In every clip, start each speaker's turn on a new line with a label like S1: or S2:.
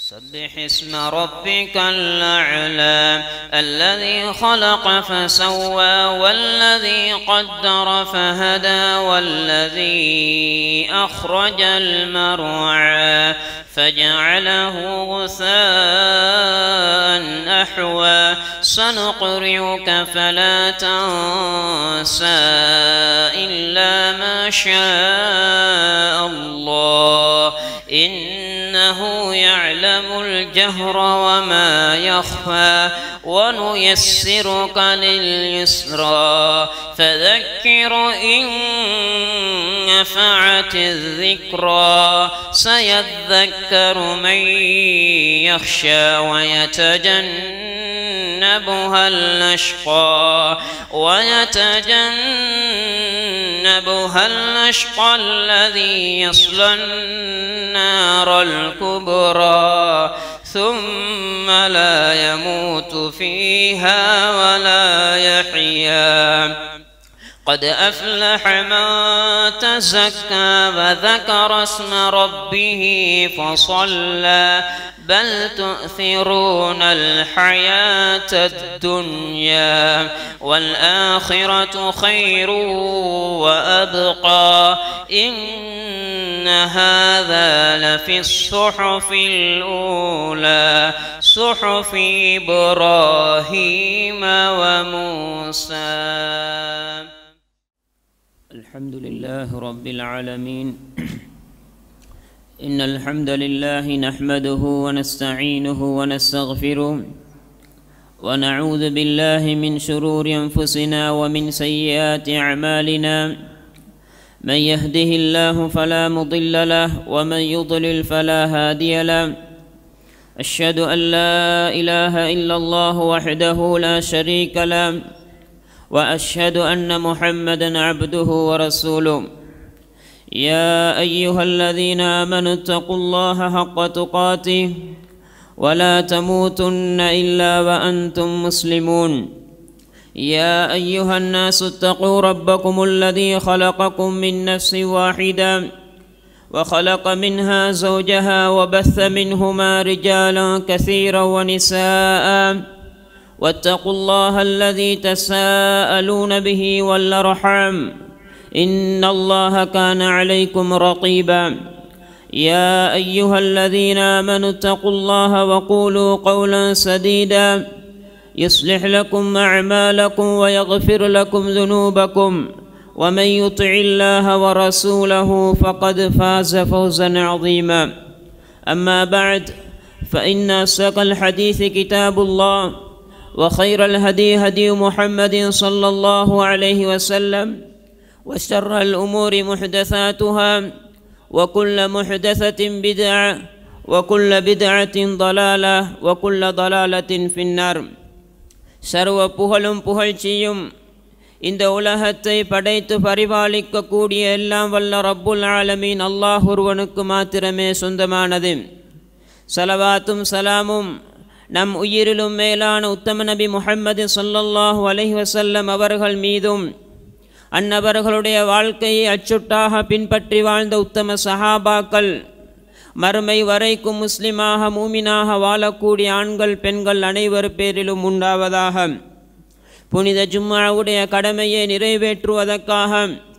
S1: سبح اسم ربك الأعلى الذي خلق فسوى والذي قدر فهدى والذي أخرج المرعى فجعله غثاء أحوى سنقرئك فلا تنسى إلا ما شاء الله إنه يعلم الجهر وما يخفى ونيسرك لليسرى فذكر إن نفعت الذكرى سيذكر من يخشى ويتجنبها الأشقى ويتجنبها الأشقى الذي يصلى النار الكبرى ثم لا يموت فيها ولا يحيا قد أفلح من تزكى وذكر اسم ربه فصلى بل تؤثرون الحياة الدنيا والآخرة خير وأبقى إن هذا لفي الصحف الأولى صحف إبراهيم وموسى
S2: الحمد لله رب العالمين إن الحمد لله نحمده ونستعينه ونستغفره ونعوذ بالله من شرور أنفسنا ومن سيئات أعمالنا من يهده الله فلا مضل له ومن يضلل فلا هادي له أشهد أن لا إله إلا الله وحده لا شريك له واشهد ان محمدا عبده ورسوله يا ايها الذين امنوا اتقوا الله حق تقاته ولا تموتن الا وانتم مسلمون يا ايها الناس اتقوا ربكم الذي خلقكم من نفس واحده وخلق منها زوجها وبث منهما رجالا كثيرا ونساء واتقوا الله الذي تساءلون به والارحام ان الله كان عليكم رقيبا يا ايها الذين امنوا اتقوا الله وقولوا قولا سديدا يصلح لكم اعمالكم ويغفر لكم ذنوبكم ومن يطع الله ورسوله فقد فاز فوزا عظيما اما بعد فان اصدق الحديث كتاب الله وخير الهدي هدي محمد صلى الله عليه وسلم وشر الأمور محدثاتها وكل محدثة بدعة وكل بدعة ضلالة وكل ضلالة في النار சர்வ புகழும் புகழ்ச்சியும் இந்த உலகத்தை படைத்து பரிபாலிக்கக்கூடிய எல்லாம் வல்ல ரப்புல் ஆலமீன் அல்லாஹ் ஒருவனுக்கு மாத்திரமே சொந்தமானது சலவாத்தும் சலாமும் நம் உயிரிலும் மேலான உத்தம நபி முஹம்மது சொல்லல்லாஹு அலஹி வசல்லம் அவர்கள் மீதும் அன்னவர்களுடைய வாழ்க்கையை அச்சுட்டாக பின்பற்றி வாழ்ந்த உத்தம சஹாபாக்கள் மறுமை வரைக்கும் முஸ்லிமாக மூமினாக வாழக்கூடிய ஆண்கள் பெண்கள் அனைவர் பேரிலும் உண்டாவதாக புனித ஜும்மாவுடைய கடமையை நிறைவேற்றுவதற்காக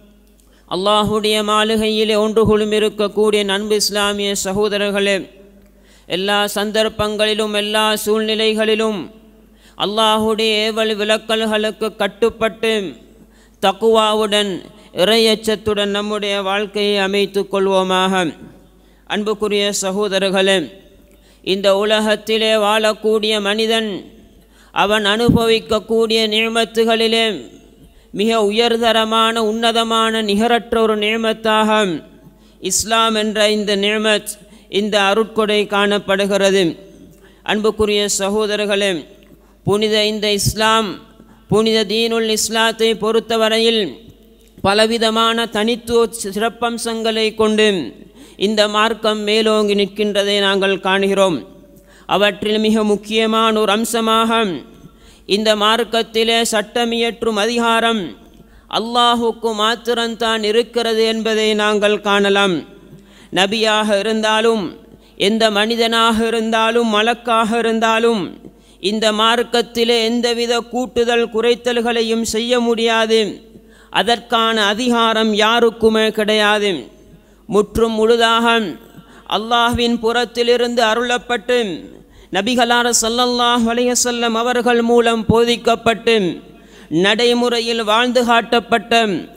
S2: அல்லாஹுடைய மாளிகையிலே ஒன்று குழும் இருக்கக்கூடிய நண்பு இஸ்லாமிய சகோதரர்களே எல்லா சந்தர்ப்பங்களிலும் எல்லா சூழ்நிலைகளிலும் அல்லாஹுடைய ஏவல் விளக்கல்களுக்கு கட்டுப்பட்டு தக்குவாவுடன் இறையச்சத்துடன் நம்முடைய வாழ்க்கையை அமைத்து கொள்வோமாக அன்புக்குரிய சகோதரர்களே இந்த உலகத்திலே வாழக்கூடிய மனிதன் அவன் அனுபவிக்கக்கூடிய நியமத்துகளிலே மிக உயர்தரமான உன்னதமான நிகரற்ற ஒரு நியமத்தாக இஸ்லாம் என்ற இந்த நியமத் இந்த அருட்கொடை காணப்படுகிறது அன்புக்குரிய சகோதரர்களே புனித இந்த இஸ்லாம் புனித தீனுல் இஸ்லாத்தை பொறுத்தவரையில் பலவிதமான தனித்துவ சிறப்பம்சங்களை கொண்டு இந்த மார்க்கம் மேலோங்கி நிற்கின்றதை நாங்கள் காணுகிறோம் அவற்றில் மிக முக்கியமான ஒரு அம்சமாக இந்த மார்க்கத்திலே சட்டமியற்றும் அதிகாரம் அல்லாஹுக்கு மாத்திரம்தான் இருக்கிறது என்பதை நாங்கள் காணலாம் நபியாக இருந்தாலும் எந்த மனிதனாக இருந்தாலும் மலக்காக இருந்தாலும் இந்த மார்க்கத்திலே எந்தவித கூட்டுதல் குறைத்தல்களையும் செய்ய முடியாது அதற்கான அதிகாரம் யாருக்குமே கிடையாது முற்றும் முழுதாக அல்லாஹ்வின் புறத்திலிருந்து அருளப்பட்டு நபிகளார் ஸல்லல்லாஹு அலைஹி வஸல்லம் அவர்கள் மூலம் போதிக்கப்பட்டு நடைமுறையில் வாழ்ந்து காட்டப்பட்ட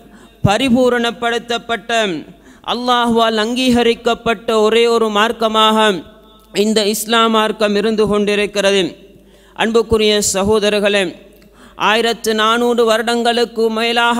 S2: பரிபூரணப்படுத்தப்பட்ட அல்லாஹ்வால் அங்கீகரிக்கப்பட்ட ஒரே ஒரு மார்க்கமாக இந்த இஸ்லாம் மார்க்கம் இருந்து கொண்டிருக்கிறது அன்புக்குரிய சகோதரர்களே ஆயிரத்து நானூறு வருடங்களுக்கு மேலாக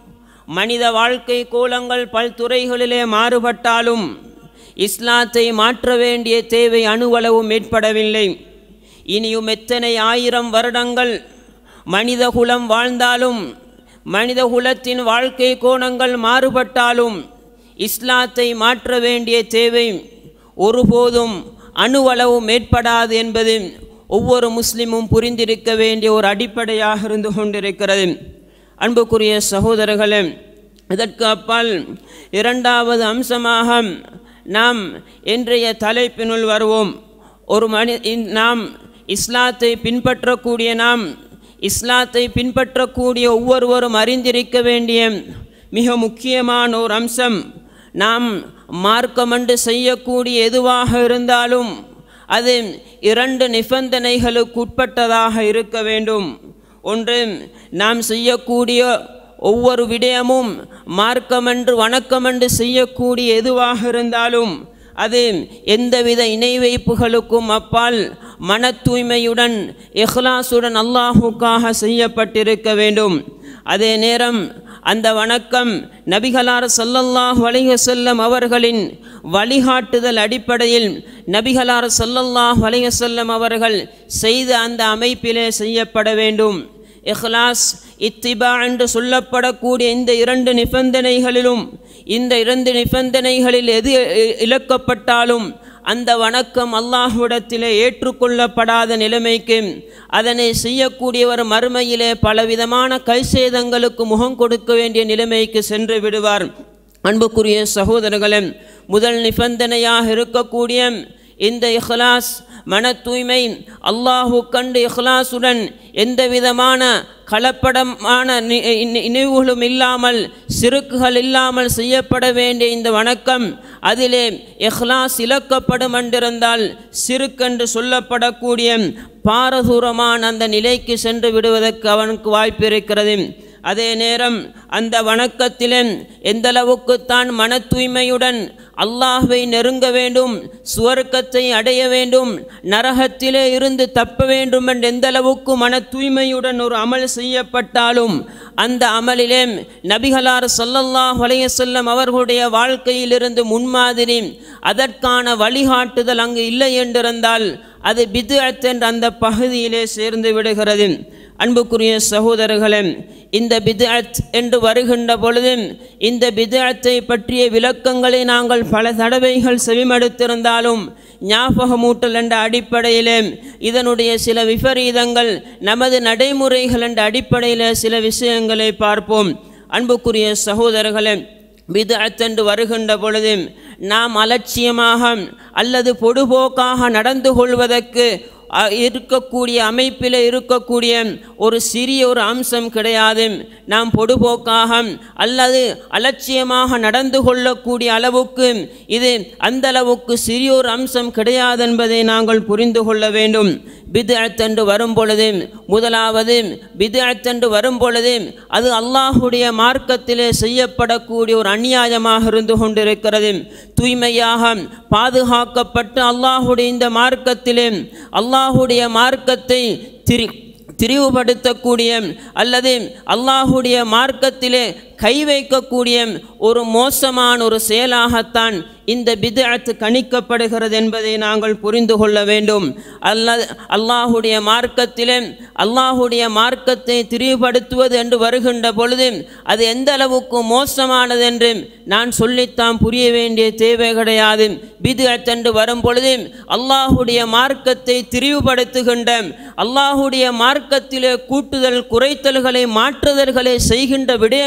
S2: மனித வாழ்க்கை கோலங்கள் பல்துறைகளிலே மாறுபட்டாலும் இஸ்லாத்தை மாற்ற வேண்டிய தேவை அணுவளவும் ஏற்படவில்லை இனியும் எத்தனை ஆயிரம் வருடங்கள் மனித குலம் வாழ்ந்தாலும் மனித குலத்தின் வாழ்க்கை கோணங்கள் மாறுபட்டாலும் இஸ்லாத்தை மாற்ற வேண்டிய தேவை ஒருபோதும் அணுவளவும் ஏற்படாது என்பது ஒவ்வொரு முஸ்லிமும் புரிந்திருக்க வேண்டிய ஒரு அடிப்படையாக இருந்து கொண்டிருக்கிறது அன்புக்குரிய சகோதரர்களே இதற்கு அப்பால் இரண்டாவது அம்சமாக நாம் இன்றைய தலைப்பினுள் வருவோம் ஒரு மனி இந்- நாம் இஸ்லாத்தை பின்பற்றக்கூடிய நாம் இஸ்லாத்தை பின்பற்றக்கூடிய ஒவ்வொருவரும் அறிந்திருக்க வேண்டிய மிக முக்கியமான ஒரு அம்சம் நாம் மார்க்கமண்டு செய்யக்கூடிய எதுவாக இருந்தாலும் அது இரண்டு நிபந்தனைகளுக்கு உட்பட்டதாக இருக்க வேண்டும் ஒன்று நாம் செய்யக்கூடிய ஒவ்வொரு விடயமும் மார்க்கமென்று வணக்கமென்று செய்யக்கூடிய எதுவாக இருந்தாலும் அது எந்தவித இணை வைப்புகளுக்கும் அப்பால் மன தூய்மையுடன் இஹ்லாசுடன் அல்லாஹுக்காக செய்யப்பட்டிருக்க வேண்டும் அதே நேரம் அந்த வணக்கம் நபிகளார் ஸல்லல்லாஹு அலைஹி வஸல்லம் அவர்களின் வழிகாட்டுதல் அடிப்படையில் நபிகளார் ஸல்லல்லாஹு அலைஹி வஸல்லம் அவர்கள் செய்த அந்த அமைப்பிலே செய்யப்பட வேண்டும் இஹ்லாஸ் இத்திபா என்று சொல்லப்படக்கூடிய இந்த இரண்டு நிபந்தனைகளிலும் இந்த இரண்டு நிபந்தனைகளில் எது இ- இழக்கப்பட்டாலும் அந்த வணக்கம் அல்லாஹ்விடத்திலே ஏற்றுக்கொள்ளப்படாத நிலைமைக்கு அதனை செய்யக்கூடியவர் மறுமையிலே பலவிதமான கைசேதங்களுக்கு முகம் கொடுக்க வேண்டிய நிலைமைக்கு சென்று விடுவார் அன்புக்குரிய சகோதரர்களே முதல் நிபந்தனையாக இருக்கக்கூடிய இந்த இஹ்லாஸ் மன தூய்மை அல்லாஹு கண்டு இஹ்லாசுடன் எந்த விதமான கலப்படமான நி- நி- நினைவுகளும் இல்லாமல் சிறுக்குகள் இல்லாமல் செய்யப்பட வேண்டிய இந்த வணக்கம் அதிலே இஹ்லாஸ் இழக்கப்படும் என்றிருந்தால் சிறுக்கென்று சொல்லப்படக்கூடிய பாரதூரமான அந்த நிலைக்கு சென்று விடுவதற்கு அவனுக்கு வாய்ப்பு இருக்கிறது அதே நேரம் அந்த வணக்கத்திலே எந்த அளவுக்கு தான் மன தூய்மையுடன் அல்லாஹ்வை நெருங்க வேண்டும் சுவர்க்கத்தை அடைய வேண்டும் நரகத்திலே இருந்து தப்ப வேண்டும் என்று எந்த அளவுக்கு மன தூய்மையுடன் ஒரு அமல் செய்யப்பட்டாலும் அந்த அமலிலே நபிகளார் ஸல்லல்லாஹு அலைஹி வஸல்லம் அவர்களுடைய வாழ்க்கையிலிருந்து முன்மாதிரி அதற்கான வழிகாட்டுதல் அங்கு இல்லை என்றிருந்தால் அது பிதுஅத் என்ற அந்த பகுதியிலே சேர்ந்து விடுகிறது அன்புக்குரிய சகோதரர்களே இந்த பிதுஅத் என்று வருகின்ற பொழுது இந்த பிதுஅத்தை பற்றிய விளக்கங்களை நாங்கள் பல தடவைகள் செவிமடுத்திருந்தாலும் ஞாபகமூட்டல் என்ற அடிப்படையிலே இதனுடைய சில விபரீதங்கள் நமது நடைமுறைகள் என்ற அடிப்படையில் சில விஷயங்களை பார்ப்போம் அன்புக்குரிய சகோதரர்களே பிதுஅத் என்று வருகின்ற பொழுது நாம் அலட்சியமாக அல்லது பொடுபோக்காக நடந்து கொள்வதற்கு அ, இருக்கக்கூடிய அமைப்பில் இருக்கக்கூடிய ஒரு சிறிய ஒரு அம்சம் கிடையாது நாம் பொடுபோக்காக அல்லது அலட்சியமாக நடந்து கொள்ளக்கூடிய அளவுக்கு இது அந்த அளவுக்கு சிறிய ஒரு அம்சம் கிடையாது என்பதை நாங்கள் புரிந்து கொள்ள வேண்டும் பிதுஅத் என்று வரும் பொழுது முதலாவது பிதுஅத் என்று வரும் பொழுது அது அல்லாஹுடைய மார்க்கத்திலே செய்யப்படக்கூடிய ஒரு அநியாயமாக இருந்து கொண்டிருக்கிறது தூய்மையாக பாதுகாக்கப்பட்டு அல்லாஹுடைய இந்த மார்க்கத்திலே அல்லாஹுடைய மார்க்கத்தை திரி திரிவுபடுத்தக்கூடிய அல்லது அல்லாஹுடைய மார்க்கத்திலே கை வைக்கக்கூடிய ஒரு மோசமான ஒரு செயலாகத்தான் இந்த பிதுஅத் கணிக்கப்படுகிறது என்பதை நாங்கள் புரிந்து கொள்ள வேண்டும் அல்லது அல்லாஹுடைய மார்க்கத்திலே அல்லாஹுடைய மார்க்கத்தை திரிவுபடுத்துவது என்று வருகின்ற பொழுது அது எந்த அளவுக்கு மோசமானது என்று நான் சொல்லித்தான் புரிய வேண்டிய தேவை கிடையாது பிதுஅத் என்று வரும் பொழுது அல்லாஹுடைய மார்க்கத்தை திரிவுபடுத்துகின்ற அல்லாஹுடைய மார்க்கத்திலே கூட்டுதல் குறைத்தல்களை மாற்றுதல்களை செய்கின்ற விடயம் என்று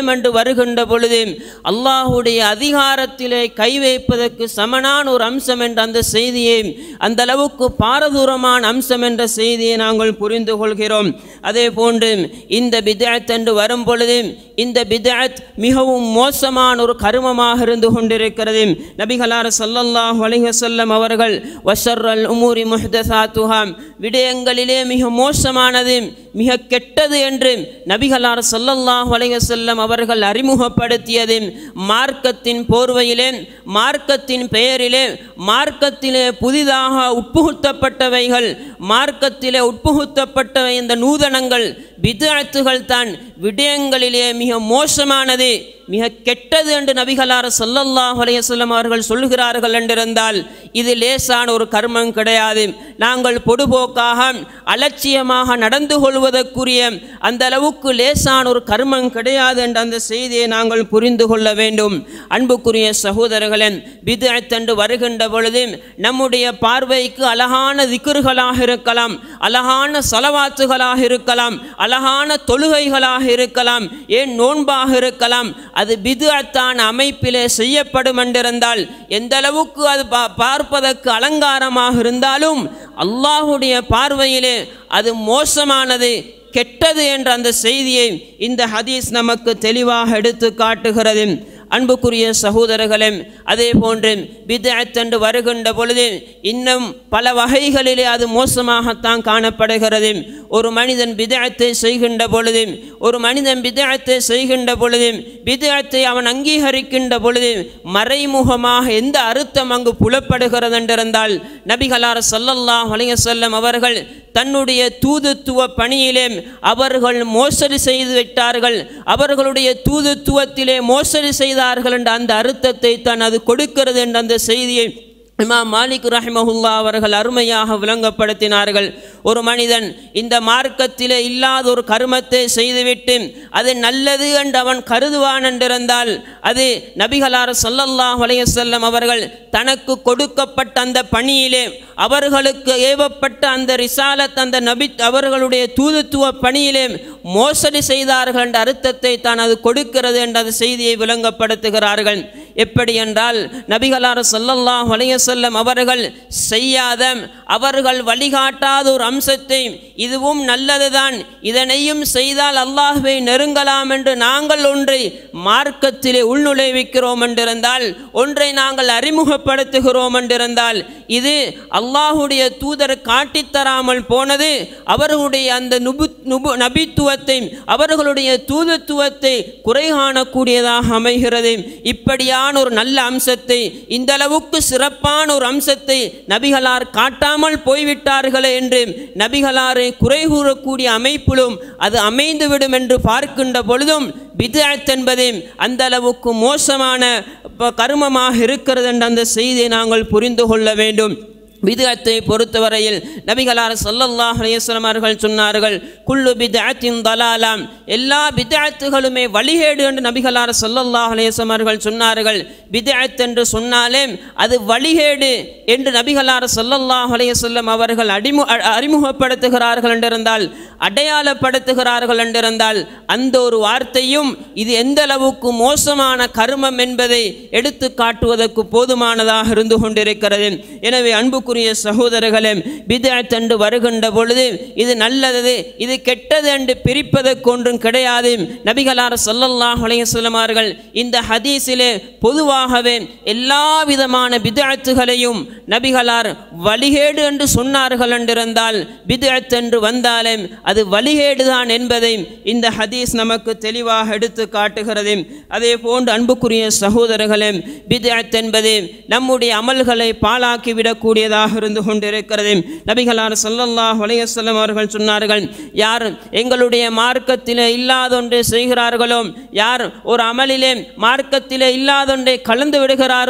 S2: வருகின்ற பொழுது அல்லாஹுடைய அதிகாரத்திலே கை வைப்பதற்கு சமனான ஒரு அம்சம் என்ற அந்த செய்தியை அந்த அளவுக்கு பாரதூரமான அம்சம் என்ற செய்தியை நாங்கள் புரிந்து கொள்கிறோம் அதே போன்று இந்த பிதாத் என்று வரும் பொழுது இந்த பிதாத் மிகவும் மோசமான ஒரு கருமமாக இருந்து கொண்டிருக்கிறது நபிகளார் ஸல்லல்லாஹு அலைஹி வஸல்லம் அவர்கள் வஷர்ரல் உமூரி முஹ்தசாத்துஹாம் விடயங்களிலே மிக மோசமானது மிக கெட்டது என்று நபிகளார் ஸல்லல்லாஹு அலைஹி வஸல்லம் அவர்கள் அறிமுகப்படுத்தியது மார்க்கத்தின் போர்வையிலே மார்க்கத்தின் பெயரிலே மார்க்கத்திலே புதிதாக உட்புகுத்தப்பட்டவைகள் மார்க்கத்திலே உட்புகுத்தப்பட்டவை இந்த நூதனங்கள் பிதாத்துகள் தான் விடயங்களிலே மிக மோசமானது மிக கெட்டது என்று நபிகளார் ஸல்லல்லாஹு அலைஹி வஸல்லம் அவர்கள் சொல்கிறார்கள் என்றிருந்தால் இது லேசான ஒரு கர்மம் கிடையாது நாங்கள் பொடுபோக்காக அலட்சியமாக நடந்து கொள்வதற்குரிய அந்த அளவுக்கு லேசான ஒரு கர்மம் கிடையாது என்ற அந்த செய்தியை நாங்கள் புரிந்து கொள்ள வேண்டும் அன்புக்குரிய சகோதரர்களே பிதஅத் என்று வருகின்ற பொழுது நம்முடைய பார்வைக்கு அழகான திக்ருகளாக இருக்கலாம் அழகான சலவாத்துகளாக இருக்கலாம் அழகான தொழுகைகளாக இருக்கலாம் ஏன் நோன்பாக இருக்கலாம் அது பிதுஅத்தான அமைப்பிலே செய்யப்படும் என்றிருந்தால் எந்த அளவுக்கு அது பா- பார்ப்பதற்கு அலங்காரமாக இருந்தாலும் அல்லாஹுடைய பார்வையிலே அது மோசமானது கெட்டது என்ற அந்த செய்தியை இந்த ஹதீஸ் நமக்கு தெளிவாக எடுத்து காட்டுகிறது அன்புக்குரிய சகோதரர்களே அதே போன்று பிதஅத் என்று வருகின்ற பொழுது இன்னும் பல வகைகளிலே அது மோசமாகத்தான் காணப்படுகிறது ஒரு மனிதன் பிதஅத்தை செய்கின்ற பொழுது ஒரு மனிதன் பிதஅத்தை செய்கின்ற பொழுது பிதஅத்தை அவன் அங்கீகரிக்கின்ற பொழுது மறைமுகமாக எந்த அர்த்தம் அங்கு புலப்படுகிறது என்றிருந்தால் நபிகளார் ஸல்லல்லாஹு அலைஹி வஸல்லம் அவர்கள் தன்னுடைய தூதுத்துவ பணியிலே அவர்கள் மோசடி செய்து விட்டார்கள் அவர்களுடைய தூதுத்துவத்திலே மோசடி செய்தார்கள் என்ற அந்த அர்த்தத்தை தான் அது கொடுக்கிறது என்ற அந்த செய்தியை இமாம் மாலிக் ரஹிமஹுல்லா அவர்கள் அருமையாக விளங்கப்படுத்தினார்கள் ஒரு மனிதன் இந்த மார்க்கத்திலே இல்லாத ஒரு கருமத்தை செய்துவிட்டு அது நல்லது என்று அவன் கருதுவான் என்றிருந்தால் அது நபிகளார் ஸல்லல்லாஹு அலைஹி வஸல்லம் அவர்கள் தனக்கு கொடுக்கப்பட்ட அந்த பணியிலே அவர்களுக்கு ஏவப்பட்ட அந்த ரிசாலத் அந்த நபி அவர்களுடைய தூதுத்துவ பணியிலே மோசடி செய்தார்கள் என்ற அர்த்தத்தை தான் அது கொடுக்கிறது என்ற அந்த செய்தியை விளங்கப்படுத்துகிறார்கள் எப்படி என்றால் நபிகளார் ஸல்லல்லாஹு அலைஹி வஸல்லம் அவர்கள் செய்யாத அவர்கள் வழிகாட்டாத ஒரு அம்சத்தை இதுவும் நல்லதுதான் இதனையும் செய்தால் அல்லாஹ்வை நெருங்கலாம் என்று நாங்கள் ஒன்றை மார்க்கத்திலே உள்நுழைவிக்கிறோம் என்றிருந்தால் ஒன்றை நாங்கள் அறிமுகப்படுத்துகிறோம் என்றிருந்தால் இது அல்லாஹுடைய தூதர் காட்டித்தராமல் போனது அவர்களுடைய அந்த நுபு நுபு நபித்துவத்தை அவர்களுடைய தூதுத்துவத்தை குறை காணக்கூடியதாக அமைகிறது இப்படியான ஒரு நல்ல அம்சத்தை இந்த அளவுக்கு சிறப்பான ஒரு அம்சத்தை நபிகளார் காட்டாமல் போய்விட்டார்களே என்று நபிகளாரை குறை கூறக்கூடிய அமைப்பிலும் அது அமைந்துவிடும் என்று பார்க்கின்ற பொழுதும் பிதஅத் என்பது அந்த அளவுக்கு மோசமான ப- கருமமாக இருக்கிறது என்ற அந்த செய்தியை நாங்கள் புரிந்து கொள்ள வேண்டும் பிதஅத்தை பொறுத்தவரையில் நபிகளார் ஸல்லல்லாஹு அலைஹி வஸல்லம் அவர்கள் சொன்னார்கள் குல்லு பிதஅத்தின் தலாலாம் எல்லா பிதஅத்துகளுமே வழிகேடு என்று நபிகளார் ஸல்லல்லாஹு அலைஹி வஸல்லம் அவர்கள் சொன்னார்கள் பிதஅத் என்று சொன்னாலே அது வழிகேடு என்று நபிகளார் ஸல்லல்லாஹு அலைஹி வஸல்லம் அவர்கள் அடிமு அ- அறிமுகப்படுத்துகிறார்கள் என்றிருந்தால் அடையாளப்படுத்துகிறார்கள் என்றிருந்தால் அந்த ஒரு வார்த்தையும் இது எந்த அளவுக்கு மோசமான கர்மம் என்பதை எடுத்து காட்டுவதற்கு போதுமானதாக இருந்து கொண்டிருக்கிறது எனவே அன்புக்குரிய சகோதரர்களே பிதஅத் என்று வருகின்ற பொழுது இது நல்லது இது கெட்டது என்று பிரிப்பதற்கு ஒன்றும் கிடையாது நபிகளார் ஸல்லல்லாஹு அலைஹி வஸல்லம் அவர்கள் இந்த ஹதீஸிலே பொதுவாகவே எல்லா விதமான பிதஅத்துகளையும் நபிகளார் வழிகேடு என்று சொன்னார்கள் என்றிருந்தால் பிதஅத் என்று வந்தாலே அது வழிகேடுதான் என்பதை இந்த ஹதீஸ் நமக்கு தெளிவாக எடுத்து காட்டுகிறது அதே போன்று அன்புக்குரிய சகோதரர்களே பிதஅத் என்பது நம்முடைய அமல்களை பாழாக்கி விடக்கூடியதாக இருந்து கொண்டிருக்கிறது நபிகளார் ஸல்லல்லாஹு அலைஹி வஸல்லம் அவர்கள் சொன்னார்கள் யார் எங்களுடைய மார்க்கத்திலே இல்லாதொன்றை செய்கிறார்களோ யார் ஒரு அமலிலே மார்க்கத்திலே இல்லாதொன்றை கலந்து விடுகிறாரோ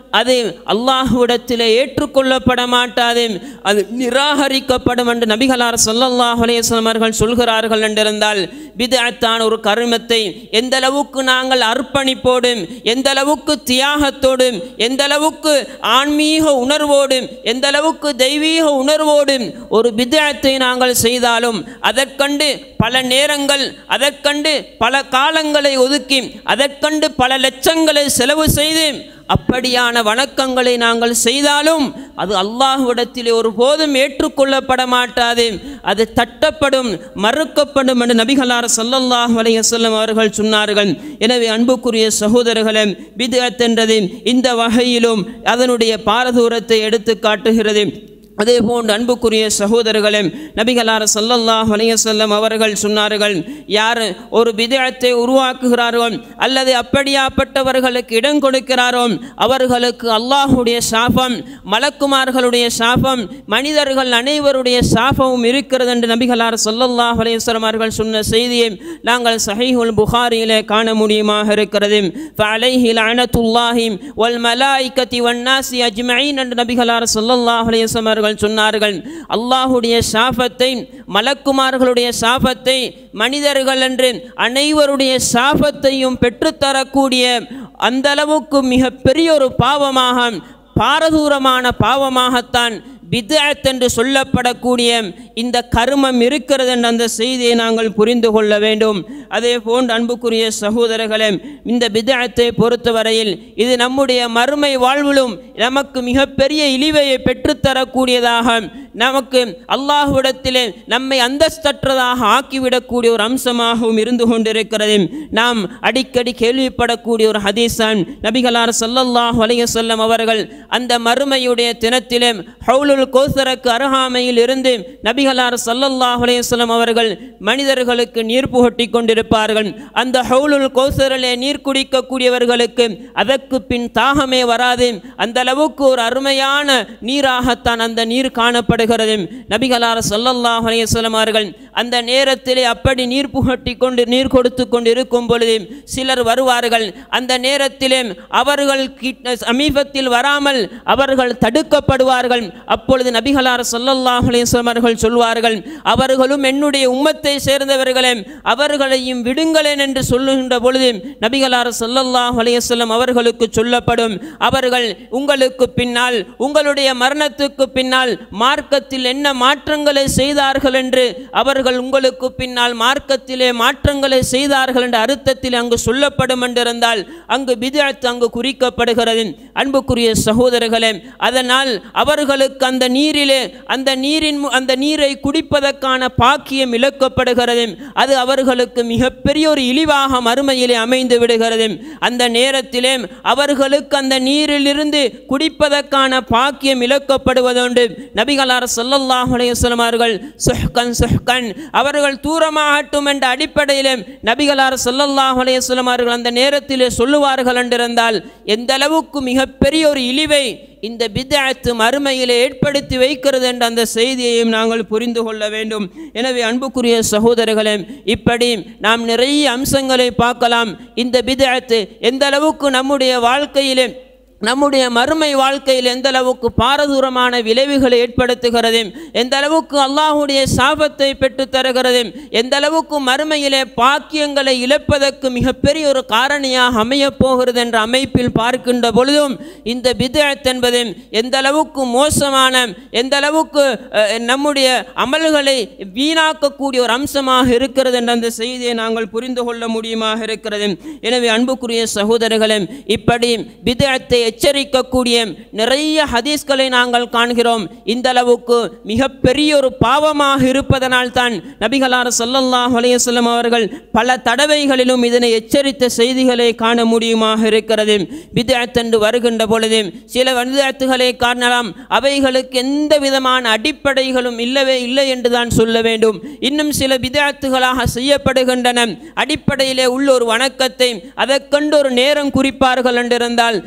S2: அது அல்லாஹ்விடத்தில் ஏற்றுக்கொள்ளப்பட மாட்டாது அது நிராகரிக்கப்படும் என்று நபிகளார் ஸல்லல்லாஹு அலைஹி வஸல்லம் அவர்கள் சொல்கிறார்கள் என்றிருந்தால் பிதஅத்தான ஒரு கருமத்தை எந்த அளவுக்கு நாங்கள் அர்ப்பணிப்போடும் எந்த அளவுக்கு தியாகத்தோடும் எந்த அளவுக்கு ஆன்மீக உணர்வோடும் எந்த அளவுக்கு தெய்வீக உணர்வோடும் ஒரு பிதஅத்தை நாங்கள் செய்தாலும் அதற்கண்டு பல நேரங்கள் அதற்கண்டு பல காலங்களை ஒதுக்கி அதற்கண்டு பல லட்சங்களை செலவு செய்து அப்படியான வணக்கங்களை நாங்கள் செய்தாலும் அது அல்லாஹ்விடத்திலே ஒருபோதும் ஏற்றுக்கொள்ளப்பட மாட்டாது அது தட்டப்படும் மறுக்கப்படும் என்று நபிகளார் ஸல்லல்லாஹு அலைஹி வஸல்லம் அவர்கள் சொன்னார்கள் எனவே அன்புக்குரிய சகோதரர்களே பித்அத் என்றது இந்த வகையிலும் அதனுடைய பாரதூரத்தை எடுத்து காட்டுகிறது அதே போன்று அன்புக்குரிய சகோதரர்களே நபிகளார் ஸல்லல்லாஹு அலைஹி வஸல்லம் அவர்கள் சொன்னார்கள் யார் ஒரு பிதஅத்தை உருவாக்குகிறாரோ அல்லது அப்படியாப்பட்டவர்களுக்கு இடம் கொடுக்கிறாரோ அவர்களுக்கு அல்லாஹ்வுடைய சாபம் மலக்குமார்களுடைய சாபம் மனிதர்கள் அனைவருடைய சாபமும் இருக்கிறது என்று நபிகளார் ஸல்லல்லாஹு அலைஹி வஸல்லம் அவர்கள் சொன்ன செய்தியை நாங்கள் சஹீஹுல் புகாரியிலே காண முடியுமாக இருக்கிறது ஃபஅலைஹி லஅனத்துல்லாஹி வல் மலாயிகத்தி வன் நாசி அஜ்மஈன் என்று நபிகளார் ஸல்லல்லாஹு அலைஹி வஸல்லம் அவர்கள் சொன்னார்கள் அல்லாஹுடைய சாபத்தை மலக்குமார்களுடைய சாபத்தை மனிதர்கள் என்று அனைவருடைய சாபத்தையும் பெற்றுத்தரக்கூடிய அந்த அளவுக்கு மிக பெரிய ஒரு பாவமாக பாரதூரமான பாவமாகத்தான் பித்அத் என்று சொல்லப்படக்கூடிய இந்த கருமம் இருக்கிறது என்ற அந்த செய்தியை நாங்கள் புரிந்து கொள்ள வேண்டும் அதே போன்று அன்புக்குரிய சகோதரர்களே இந்த பித்அத்தை பொறுத்தவரையில் இது நம்முடைய மறுமை வாழ்விலும் நமக்கு மிகப்பெரிய இழிவையை பெற்றுத்தரக்கூடியதாக நமக்கு அல்லாஹ்விடத்திலே நம்மை அந்தஸ்தற்றதாக ஆக்கிவிடக்கூடிய ஒரு அம்சமாகவும் இருந்து கொண்டிருக்கிறது நாம் அடிக்கடி கேள்விப்படக்கூடிய ஒரு ஹதீஸான் நபிகளார் ஸல்லல்லாஹு அலைஹி வஸல்லம் அவர்கள் அந்த மறுமையுடைய தினத்திலே ஹவுலுல் கோசருக்கு அருகாமையில் இருந்து நபிகளார் ஸல்லல்லாஹு அலைஹி வஸல்லம் அவர்கள் மனிதர்களுக்கு நீர் புகட்டி கொண்டிருப்பார்கள் அந்த ஹவுலுல் கோசரிலே நீர் குடிக்கக்கூடியவர்களுக்கு அதற்கு பின் தாகமே வராது அந்த அளவுக்கு ஒரு அருமையான நீராகத்தான் அந்த நீர் காணப்படுகிறது நபிகளார் ஸல்லல்லாஹு அலைஹி வஸல்லம் அவர்கள் அந்த நேரத்திலே அப்படி நீர் புகட்டி கொண்டு நீர் கொடுத்து கொண்டு இருக்கும் பொழுது சிலர் வருவார்கள் அந்த நேரத்திலே அவர்கள் கிட்ட சமீபத்தில் வராமல் அவர்கள் தடுக்கப்படுவார்கள் அப்பொழுது நபிகளார் ஸல்லல்லாஹு அலைஹி வஸல்லம் அவர்கள் சொல்வார்கள் அவர்களும் என்னுடைய உம்மத்தை சேர்ந்தவர்களே அவர்களையும் விடுங்களேன் என்று சொல்லுகின்ற பொழுது நபிகளார் ஸல்லல்லாஹு அலைஹி வஸல்லம் அவர்களுக்கு சொல்லப்படும் அவர்கள் உங்களுக்கு பின்னால் உங்களுடைய மரணத்துக்கு பின்னால் மார்க்கத்தில் என்ன மாற்றங்களை செய்தார்கள் என்று அவர்கள் உங்களுக்கு பின்னால் மார்க்கத்திலே மாற்றங்களை செய்தார்கள் என்ற அர்த்தத்தில் அங்கு சொல்லப்படும் என்றிருந்தால் அங்கு பிதஅத் அங்கு குறிக்கப்படுகிறது அன்புக்குரிய சகோதரர்களே அதனால் அவர்களுக்கு அந்த நீரிலே அந்த நீரின் மு- அந்த நீரை குடிப்பதற்கான பாக்கியம் இழக்கப்படுகிறது அது அவர்களுக்கு மிகப்பெரிய ஒரு இழிவாக மறுமையிலே அமைந்து விடுகிறது அந்த நேரத்திலே அவர்களுக்கு அந்த நீரிலிருந்து குடிப்பதற்கான பாக்கியம் இழக்கப்படுவதுண்டு நபிகளார் ஸல்லல்லாஹு அலைஹி வஸல்லம் அவர்கள் சுஹ்கன் சுஹ்கன் அவர்கள் தூரமாகட்டும் என்ற அடிப்படையிலே நபிகளார் ஸல்லல்லாஹு அலைஹி வஸல்லம் அவர்கள் அந்த நேரத்திலே சொல்லுவார்கள் என்றிருந்தால் எந்த அளவுக்கு மிகப்பெரிய ஒரு இழிவை இந்த பித்அத்து மறுமையிலே ஏற்படுத்தி வைக்கிறது என்ற அந்த செய்தியையும் நாங்கள் புரிந்து கொள்ள வேண்டும் எனவே அன்புக்குரிய சகோதரர்களே இப்படி நாம் நிறைய அம்சங்களை பார்க்கலாம் இந்த பித்அத்து எந்த அளவுக்கு நம்முடைய வாழ்க்கையிலே நம்முடைய மறுமை வாழ்க்கையில் எந்த அளவுக்கு பாரதூரமான விளைவுகளை ஏற்படுத்துகிறது எந்த அளவுக்கு அல்லாஹுடைய சாபத்தை பெற்றுத் தருகிறது எந்த அளவுக்கு மறுமையிலே பாக்கியங்களை இழப்பதற்கு மிகப்பெரிய ஒரு காரணியாக அமையப் போகிறது என்ற அமைப்பில் பார்க்கின்ற பொழுதும் இந்த பிதஅத் என்பது எந்த அளவுக்கு மோசமான எந்த அளவுக்கு அஹ், நம்முடைய அமல்களை வீணாக்கக்கூடிய ஒரு அம்சமாக இருக்கிறது என்ற அந்த செய்தியை நாங்கள் புரிந்து கொள்ள முடியுமாக இருக்கிறது எனவே அன்புக்குரிய சகோதரர்களே இப்படி பிதஅத்தை எச்சரிக்கக்கூடிய நிறைய ஹதீஸ்களை நாங்கள் காண்கிறோம் இந்த அளவுக்கு மிகப்பெரிய ஒரு பாவமாக இருப்பதனால் தான் நபிகளார் ஸல்லல்லாஹு அலைஹி வஸல்லம் அவர்கள் பல தடவைகளிலும் இதனை எச்சரித்த செய்திகளை காண முடியுமாக இருக்கிறது பிதஅத் என்று வருகின்ற பொழுது சில விதத்துகளை காணலாம் அவைகளுக்கு எந்த விதமான அடிப்படைகளும் இல்லவே இல்லை என்று தான் சொல்ல வேண்டும் இன்னும் சில பிதஅத்துகளாக செய்யப்படுகின்றன அடிப்படையிலே உள்ள ஒரு வணக்கத்தை அதற்கென்று ஒரு நேரம் குறிப்பார்கள் என்றிருந்தால் சுன்னா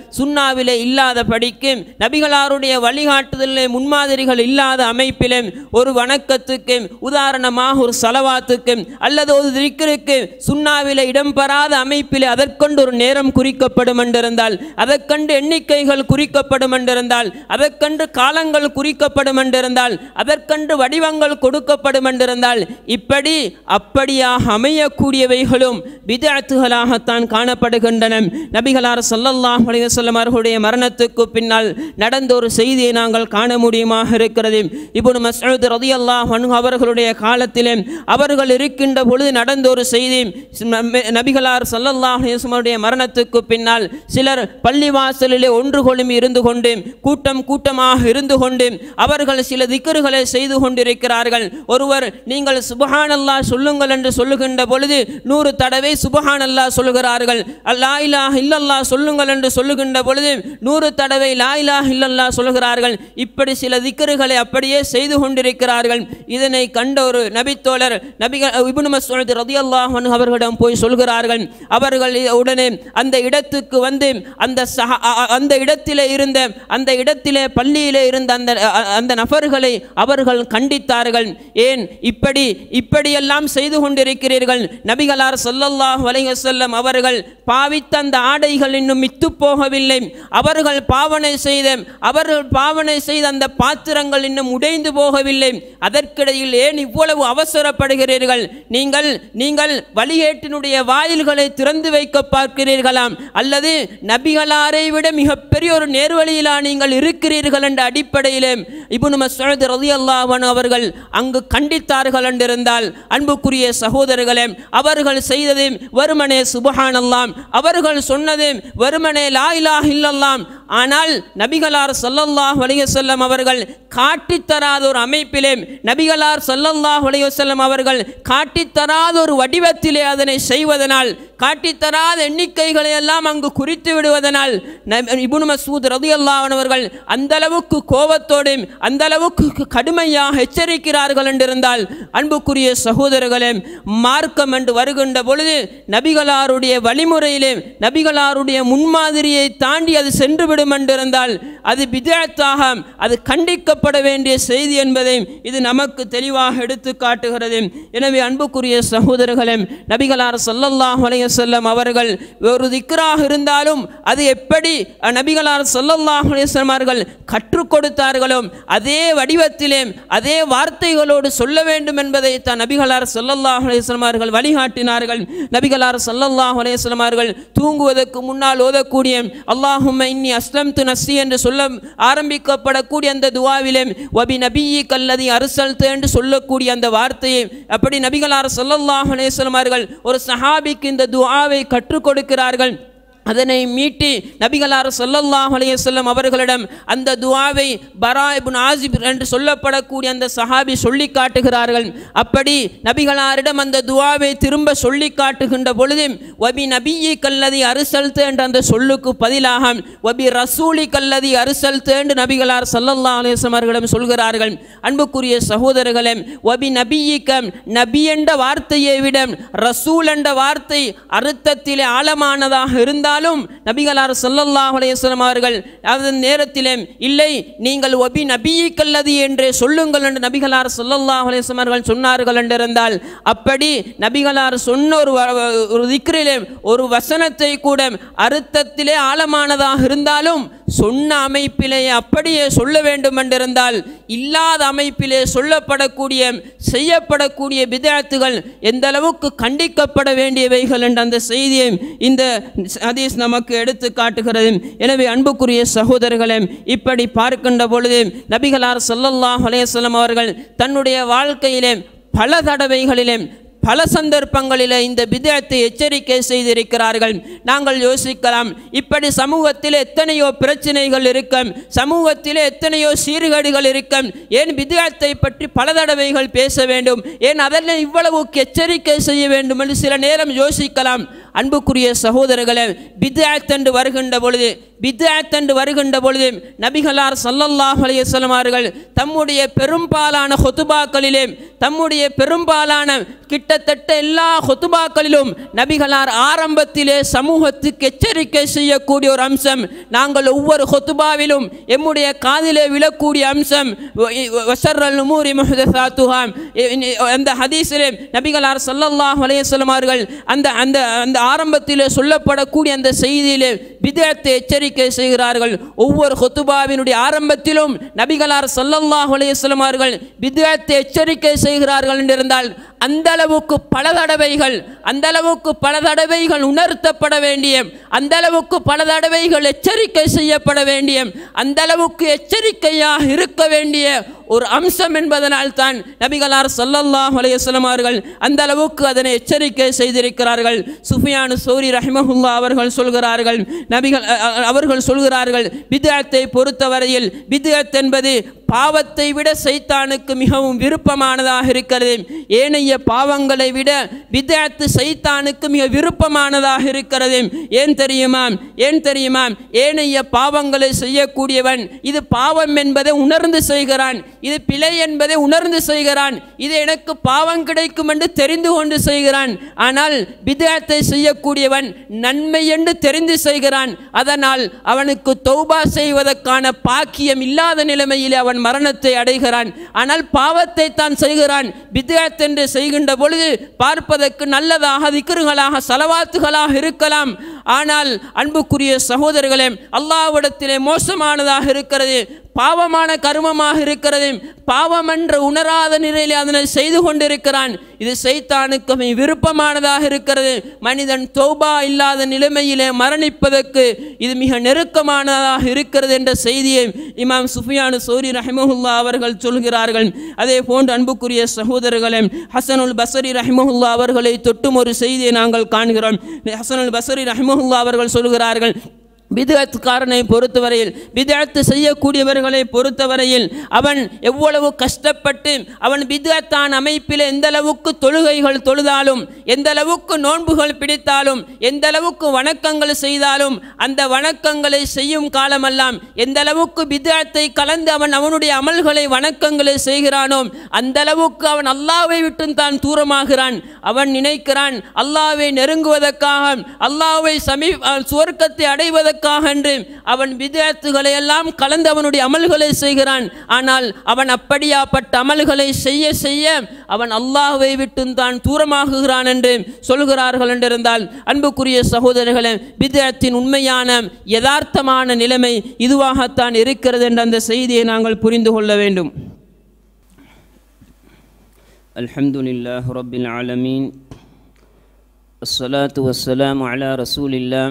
S2: சுண்ணாவிலே இல்லாத படிக்கும் நபிகளாருடைய வழிகாட்டுதலிலே முன்மாதிரிகள் இல்லாத அமைப்பிலும் ஒரு வணக்கத்துக்கு உதாரணமாக ஒரு சலவாத்துக்கு அல்லது ஒரு திக்கிற்கு சுண்ணாவிலே இடம்பெறாத அமைப்பிலே அதற்கொண்டு ஒரு நேரம் குறிக்கப்படும் என்றிருந்தால் அதற்கண்டு எண்ணிக்கைகள் குறிக்கப்படும் என்றிருந்தால் அதற்கண்டு காலங்கள் குறிக்கப்படும் என்றிருந்தால் அதற்கண்டு வடிவங்கள் கொடுக்கப்படும் என்றிருந்தால் இப்படி அப்படியாக அமையக்கூடியவைகளும் விதத்துகளாகத்தான் காணப்படுகின்றன நபிகளார் ஸல்லல்லாஹு அலைஹி வஸல்லம் அவர்களுடைய மரணத்துக்கு பின்னால் நடந்த ஒரு செய்தியை நாங்கள் காண முடியுமாக இருக்கிறது இப்னு மஸ்ஊத் ரலியல்லாஹு அன்ஹு அவர்களுடைய காலத்திலே அவர்கள் இருக்கின்ற பொழுது நடந்த ஒரு செய்தி நபிகளார் ஸல்லல்லாஹு அலைஹி வஸல்லம் அவருடைய மரணத்துக்கு பின்னால் சிலர் பள்ளிவாசலிலே ஒன்று கொழும்பி இருந்து கொண்டு கூட்டம் கூட்டமாக இருந்து கொண்டு அவர்கள் சில திக்கர்களை செய்து கொண்டிருக்கிறார்கள் ஒருவர் நீங்கள் சுபஹானல்லாஹ் சொல்லுங்கள் என்று சொல்லுகின்ற பொழுது நூறு தடவை சுபஹானல்லாஹ் சொல்லுகிறார்கள் லா இலாஹ இல்லல்லாஹ் சொல்லுங்கள் என்று சொல்லுகின்ற பொழுது நூறு தடவை லா இலாஹ இல்லல்லாஹ் சொல்லுகிறார்கள் இப்படி சில திக்கர்களை அப்படியே செய்து கொண்டிருக்கிறார்கள் இதனை கண்ட ஒரு நபித்தோழர் நபிகள் இப்னு மஸ்ஊத் ரலியல்லாஹு அன்ஹு அவர்களிடம் போய் சொல்கிறார்கள் அவர்கள் உடனே அந்த இடத்துக்கு வந்து அந்த சஹா அ- அ- அந்த இடத்திலே இருந்த அந்த இடத்திலே பள்ளியிலே இருந்த அந்த அ- அந்த நபர்களை அவர்கள் கண்டித்தார்கள் ஏன் இப்படி இப்படியெல்லாம் செய்து கொண்டிருக்கிறீர்கள் நபிகளார் ஸல்லல்லாஹு அலைஹி வஸல்லம் அவர்கள் பாவித்த அந்த ஆடைகள் இன்னும் மித்து போகவில்லை அவர்கள் பாவனை செய்த அவர்கள் பாவனை செய்த அந்த பாத்திரங்கள் இன்னும் உடைந்து போகவில்லை அதற்கிடையில் ஏன் இவ்வளவு அவசரப்படுகிறீர்கள் நீங்கள் நீங்கள் வழிகேட்டினுடைய வாயில்களை திறந்து வைக்க பார்க்கிறீர்களாம் அல்லது நபிகளாரை விட மிகப்பெரிய ஒரு நேர்வழியிலா நீங்கள் இருக்கிறீர்கள் என்ற அடிப்படையிலே இப்னு மஸ்ஊத் ரலியல்லாஹு அன்ஹு அவர்கள் அங்கு கண்டித்தார்கள் என்றிருந்தால் அன்புக்குரிய சகோதரர்களே அவர்கள் செய்தது வெறுமனே சுபஹானல்லாம் அவர்கள் சொன்னது வெறுமனே லா இலாஹ இல்லல்லாம் ஆனால் நபிகளார் ஸல்லல்லாஹு அலைஹி வஸல்லம் அவர்கள் காட்டித் தராத ஒரு அமைப்பிலே நபிகளார் ஸல்லல்லாஹு அலைஹி வஸல்லம் அவர்கள் காட்டித் தராத ஒரு வடிவத்திலே அதனை செய்வதனால் காட்டித் தராத எண்ணிக்கைகளை எல்லாம் அங்கு குறித்து விடுவதனால் நபி- இப்னு மஸ்ஊத் ரலியல்லாஹு அன்ஹு அவர்கள் அந்த அளவுக்கு கோபத்தோடு அந்த அளவுக்கு கடுமையாக எச்சரிக்கிறார்கள் என்றிருந்தால் அன்புக்குரிய சகோதரர்களே மார்க்கம் என்று வருகின்ற பொழுது நபிகளாருடைய வழிமுறையிலே நபிகளாருடைய முன்மாதிரியை தாண்டி அது சென்று விடும் என்றிருந்தால் அது பிதத்தாக அது கண்டிக்கப்பட வேண்டிய செய்தி என்பதை இது நமக்கு தெளிவாக எடுத்து காட்டுகிறது எனவே அன்புக்குரிய சகோதரர்களே நபிகளார் ஸல்லல்லாஹு அலைஹி வஸல்லம் அவர்கள் ஒரு திக்ராக இருந்தாலும் அது எப்படி அஹ், நபிகளார் ஸல்லல்லாஹு அலைஹி வஸல்லம் அவர்கள் கற்றுக் கொடுத்தார்களோ அதே வடிவத்திலே அதே வார்த்தைகளோடு சொல்ல வேண்டும் என்பதை தான் நபிகளார் ஸல்லல்லாஹு அலைஹி வஸல்லம் அவர்கள் வழிகாட்டினார்கள் நபிகளார் ஸல்லல்லாஹு அலைஹி வஸல்லம் அவர்கள் தூங்குவதற்கு முன்னால் ஓதக்கூடிய அல்லாஹும்ம இன்னி அஸ்லம்து நஸ்ஸி என்று சொல்ல ஆரம்பிக்கப்படக்கூடிய அந்த துவாவிலே வபி நபியி கல்லதி அரசல்து என்று சொல்லக்கூடிய அந்த வார்த்தையை அப்படி நபிகளார் ஸல்லல்லாஹு அலைஹி வஸல்லம் அவர்கள் ஒரு சஹாபிக்கு இந்த துஆவை கற்றுக் கொடுக்கிறார்கள் அதனை மீட்டி நபிகளார் ஸல்லல்லாஹு அலைஹி வஸல்லம் அவர்களிடம் அந்த துஆவை பரா இப்னு ஆசிப் என்று சொல்லப்படக்கூடிய அந்த சஹாபி சொல்லி காட்டுகிறார்கள் அப்படி நபிகளாரிடம் அந்த துஆவை திரும்ப சொல்லி காட்டுகின்ற பொழுது வபி நபியி கல்லதி அரிசல்து என்ற அந்த சொல்லுக்கு பதிலாக வபி ரசூலி கல்லதி அரிசல்து என்று நபிகளார் ஸல்லல்லாஹு அலைஹி வஸல்லம் அவர்களிடம் சொல்கிறார்கள் அன்புக்குரிய சகோதரர்களே வபி நபியிக்கம் நபி என்ற வார்த்தையை விட ரசூல் என்ற வார்த்தை அர்த்தத்திலே ஆழமானதாக இருந்தாலும் நபிகளார் ஸல்லல்லாஹு அலைஹி வஸல்லம் அவர்கள் அந்த நேரத்திலே இல்லை நீங்கள் ஒபி நபியிக்கல்லது என்றே சொல்லுங்கள் என்று நபிகளார் ஸல்லல்லாஹு அலைஹி வஸல்லம் அவர்கள் சொன்னார்கள் என்றிருந்தால் அப்படி நபிகளார் சொன்ன ஒரு வ- ஒரு திக்ரிலே ஒரு வசனத்தை கூட அர்த்தத்திலே ஆழமானதாக இருந்தாலும் சொன்ன அமைப்பிலே அப்படியே சொல்ல வேண்டும் என்றிருந்தால் இல்லாத அமைப்பிலே சொல்லப்படக்கூடிய செய்யப்படக்கூடிய பிதாத்துகள் எந்த அளவுக்கு கண்டிக்கப்பட வேண்டியவைகள் என்ற அந்த செய்தியை இந்த ஹதீஸ் நமக்கு எடுத்து காட்டுகிறது எனவே அன்புக்குரிய சகோதரர்களே இப்படி பார்க்கின்ற பொழுது நபிகளார் ஸல்லல்லாஹு அலைஹி வஸல்லம் அவர்கள் தன்னுடைய வாழ்க்கையிலே பல தடவைகளிலே பல சந்தர்ப்பங்களில் இந்த பிதத்தை எச்சரிக்கை செய்திருக்கிறார்கள் நாங்கள் யோசிக்கலாம் இப்படி சமூகத்தில் எத்தனையோ பிரச்சனைகள் இருக்கும் சமூகத்தில் எத்தனையோ சீர்கேடுகள் இருக்கும் ஏன் பிதத்தை பற்றி பல தடவைகள் பேச வேண்டும் ஏன் அதனை இவ்வளவு எச்சரிக்கை செய்ய வேண்டும் என்று சில நேரம் யோசிக்கலாம் அன்புக்குரிய சகோதரர்களே பித்ஆத் என்று வருகின்ற பொழுது பித்ஆத் என்று வருகின்ற பொழுது நபிகளார் ஸல்லல்லாஹு அலைஹி வஸல்லம் அவர்கள் தம்முடைய பெரும்பாலான ஹுதுபாக்களிலே தம்முடைய பெரும்பாலான கிட்டத்தட்ட எல்லா ஹுதுபாக்களிலும் நபிகளார் ஆரம்பத்திலே சமூகத்துக்கு எச்சரிக்கை செய்யக்கூடிய ஒரு அம்சம் நாங்கள் ஒவ்வொரு ஹுதுபாவிலும் எம்முடைய காதிலே விழக்கூடிய அம்சம் வசர்ரல் உமூரி முஹதசாத்துஹாம் அந்த ஹதீஸிலே நபிகளார் ஸல்லல்லாஹு அலைஹி வஸல்லம் அவர்கள் அந்த அந்த அந்த ஆரம்பத்திலே சொல்லப்படக்கூடிய அந்த செய்தியிலே பிதத்தை எச்சரிக்கை செய்கிறார்கள் ஒவ்வொரு ஹுத்துபாவினுடைய ஆரம்பத்திலும் நபிகளார் ஸல்லல்லாஹு அலைஹி வஸல்லம் அவர்கள் பிதத்தை எச்சரிக்கை செய்கிறார்கள் என்றிருந்தால் அந்த அளவுக்கு பல தடவைகள் அந்த அளவுக்கு பல தடவைகள் உணர்த்தப்பட வேண்டிய அந்த அளவுக்கு பல தடவைகள் எச்சரிக்கை செய்யப்பட வேண்டிய அந்த அளவுக்கு எச்சரிக்கையாக இருக்க வேண்டிய ஒரு அம்சம் என்பதனால் தான் நபிகளார் ஸல்லல்லாஹு அலைஹி வஸல்லம் அவர்கள் அந்த அளவுக்கு அதனை எச்சரிக்கை செய்திருக்கிறார்கள் சுஃபியானு சௌரி ரஹிமஹுல்லா அவர்கள் சொல்கிறார்கள் நபிகள் அ- அ- அவர்கள் சொல்கிறார்கள் பித்அத்தை பொறுத்தவரையில் பித்அத் என்பது பாவத்தை விட சைத்தானுக்கு மிகவும் விருப்பமானதாக இருக்கிறது ஏனைய பாவங்களை விட பித்அத்து சைத்தானுக்கு மிக விருப்பமானதாக இருக்கிறது ஏன் தெரியுமா ஏன் தெரியுமா ஏனைய பாவங்களை செய்யக்கூடியவன் இது பாவம் என்பதை உணர்ந்து செய்கிறான் இது பிழை என்பதை உணர்ந்து செய்கிறான் இது எனக்கு பாவம் கிடைக்கும் என்று தெரிந்து கொண்டு செய்கிறான் ஆனால் பித்அத்தை செய்யக்கூடியவன் நன்மை என்று தெரிந்து செய்கிறான் அதனால் அவனுக்கு தௌபா செய்வதற்கான பாக்கியம் இல்லாத நிலைமையில் அவன் மரணத்தை அடைகிறான் ஆனால் பாவத்தை தான் செய்கிறான் பித்அத் என்று செய்கின்ற பொழுது பார்ப்பதற்கு நல்லதாக திக்ருகளாக சலவாத்துகளாக இருக்கலாம் ஆனால் அன்புக்குரிய சகோதரர்களே அல்லாஹ்விடத்திலே மோசமானதாக இருக்கிறது பாவமான கர்மமாக இருக்கிறது பாவம் என்ற உணராத நிலையில் அதனை செய்து கொண்டிருக்கிறான் இது சைத்தானுக்கு மிக விருப்பமானதாக இருக்கிறது மனிதன் தௌபா இல்லாத நிலைமையிலே மரணிப்பதற்கு இது மிக நெருக்கமானதாக இருக்கிறது என்ற செய்தியை இமாம் சுஃபியானு சௌரி ரஹிமஹுல்லா அவர்கள் சொல்கிறார்கள் அதே போன்று அன்புக்குரிய சகோதரர்களே ஹசனுல் பசரி ரஹிமஹுல்லா அவர்களை தொட்டும் ஒரு செய்தியை நாங்கள் காண்கிறோம் ஹசனுல் பசரி ரஹிமஹுல்லா அவர்கள் சொல்கிறார்கள் பிதஅத்துக்காரனை பொறுத்தவரையில் பிதஅத்து செய்யக்கூடியவர்களை பொறுத்தவரையில் அவன் எவ்வளவு கஷ்டப்பட்டு அவன் பிதஅத்தான் அமைப்பில் எந்த அளவுக்கு தொழுகைகள் தொழுதாலும் எந்த அளவுக்கு நோன்புகள் பிடித்தாலும் எந்த அளவுக்கு வணக்கங்கள் செய்தாலும் அந்த வணக்கங்களை செய்யும் காலமெல்லாம் எந்த அளவுக்கு பிதஅத்தை கலந்து அவன் அவனுடைய அமல்களை வணக்கங்களை செய்கிறானோ அந்த அளவுக்கு அவன் அல்லாவை விட்டு தான் தூரமாகிறான் அவன் நினைக்கிறான் அல்லாவை நெருங்குவதற்காக அல்லாவை சமீ அஹ் சுவர்க்கத்தை அடைவதற்காக என்று அவன் விதத்துகளை எல்லாம் கலந்து அவனுடைய அமல்களை செய்கிறான் ஆனால் அவன் அப்படியாப்பட்ட அமல்களை செய்ய செய்ய அவன் அல்லாஹ்வை விட்டு தான் தூரமாகுகிறான் என்று சொல்கிறார்கள் என்றிருந்தால் அன்புக்குரிய சகோதரர்களே விதத்தின் உண்மையான யதார்த்தமான நிலைமை இதுவாகத்தான் இருக்கிறது என்ற அந்த செய்தியை நாங்கள் புரிந்து கொள்ள வேண்டும் الحمد لله رب العالمين الصلاة والسلام على رسول الله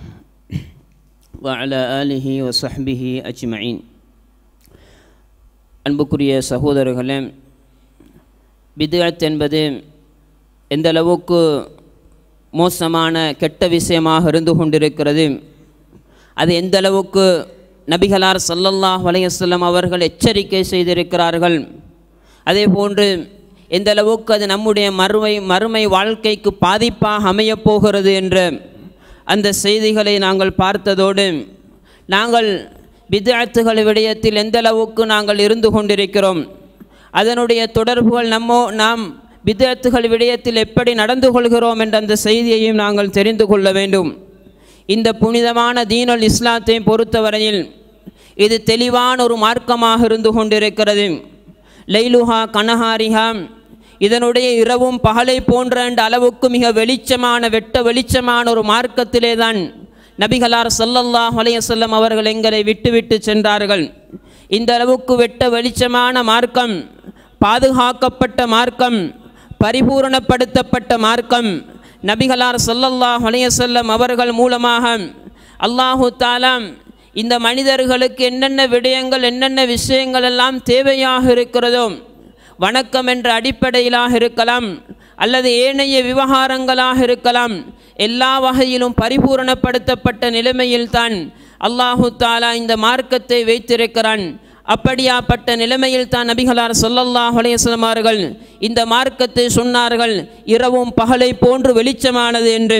S2: وعلى آله وصحبه أجمعين அன்புக்குரிய சகோதரர்களே பிதுஅத் என்பது எந்த அளவுக்கு மோசமான கெட்ட விஷயமாக இருந்து கொண்டிருக்கிறது அது எந்த அளவுக்கு நபிகளார் ஸல்லல்லாஹு அலைஹி வஸல்லம் அவர்கள் எச்சரிக்கை செய்திருக்கிறார்கள் அதே போன்று எந்த அளவுக்கு அது நம்முடைய மறுமை மறுமை வாழ்க்கைக்கு பாதிப்பாக அமையப் போகிறது என்ற அந்த செய்திகளை நாங்கள் பார்த்ததோடு நாங்கள் பித்அத்துகள் விடயத்தில் எந்த அளவுக்கு நாங்கள் இருந்து கொண்டிருக்கிறோம் அதனுடைய தொடர்புகள் நம்மோ நாம் பித்அத்துகள் விடயத்தில் எப்படி நடந்து கொள்கிறோம் என்ற அந்த செய்தியையும் நாங்கள் தெரிந்து கொள்ள வேண்டும் இந்த புனிதமான தீனுல் இஸ்லாத்தை பொறுத்தவரையில் இது தெளிவான ஒரு மார்க்கமாக இருந்து கொண்டிருக்கிறது லைலுஹா கனஹாரிஹா இதனுடைய இரவும் பகலை போன்ற என்ற அளவுக்கு மிக வெளிச்சமான வெட்ட வெளிச்சமான ஒரு மார்க்கத்திலே தான் நபிகளார் ஸல்லல்லாஹு அலைஹி வஸல்லம் அவர்கள் எங்களை விட்டுவிட்டு சென்றார்கள் இந்த அளவுக்கு வெட்ட வெளிச்சமான மார்க்கம் பாதுகாக்கப்பட்ட மார்க்கம் பரிபூரணப்படுத்தப்பட்ட மார்க்கம் நபிகளார் ஸல்லல்லாஹு அலைஹி வஸல்லம் அவர்கள் மூலமாக அல்லாஹு தாலாம் இந்த மனிதர்களுக்கு என்னென்ன விடயங்கள் என்னென்ன விஷயங்கள் எல்லாம் தேவையாக இருக்கிறதோ வணக்கம் என்ற அடிப்படையிலாக இருக்கலாம் அல்லது ஏனைய விவகாரங்களாக இருக்கலாம் எல்லா வகையிலும் பரிபூரணப்படுத்தப்பட்ட நிலைமையில்தான் அல்லாஹு தாலா இந்த மார்க்கத்தை வைத்திருக்கிறான் அப்படியாப்பட்ட நிலைமையில் தான் நபிகளார் ஸல்லல்லாஹு அலைஹி வஸல்லம் அவர்கள் இந்த மார்க்கத்தை சொன்னார்கள் இரவும் பகலை போன்று வெளிச்சமானது என்று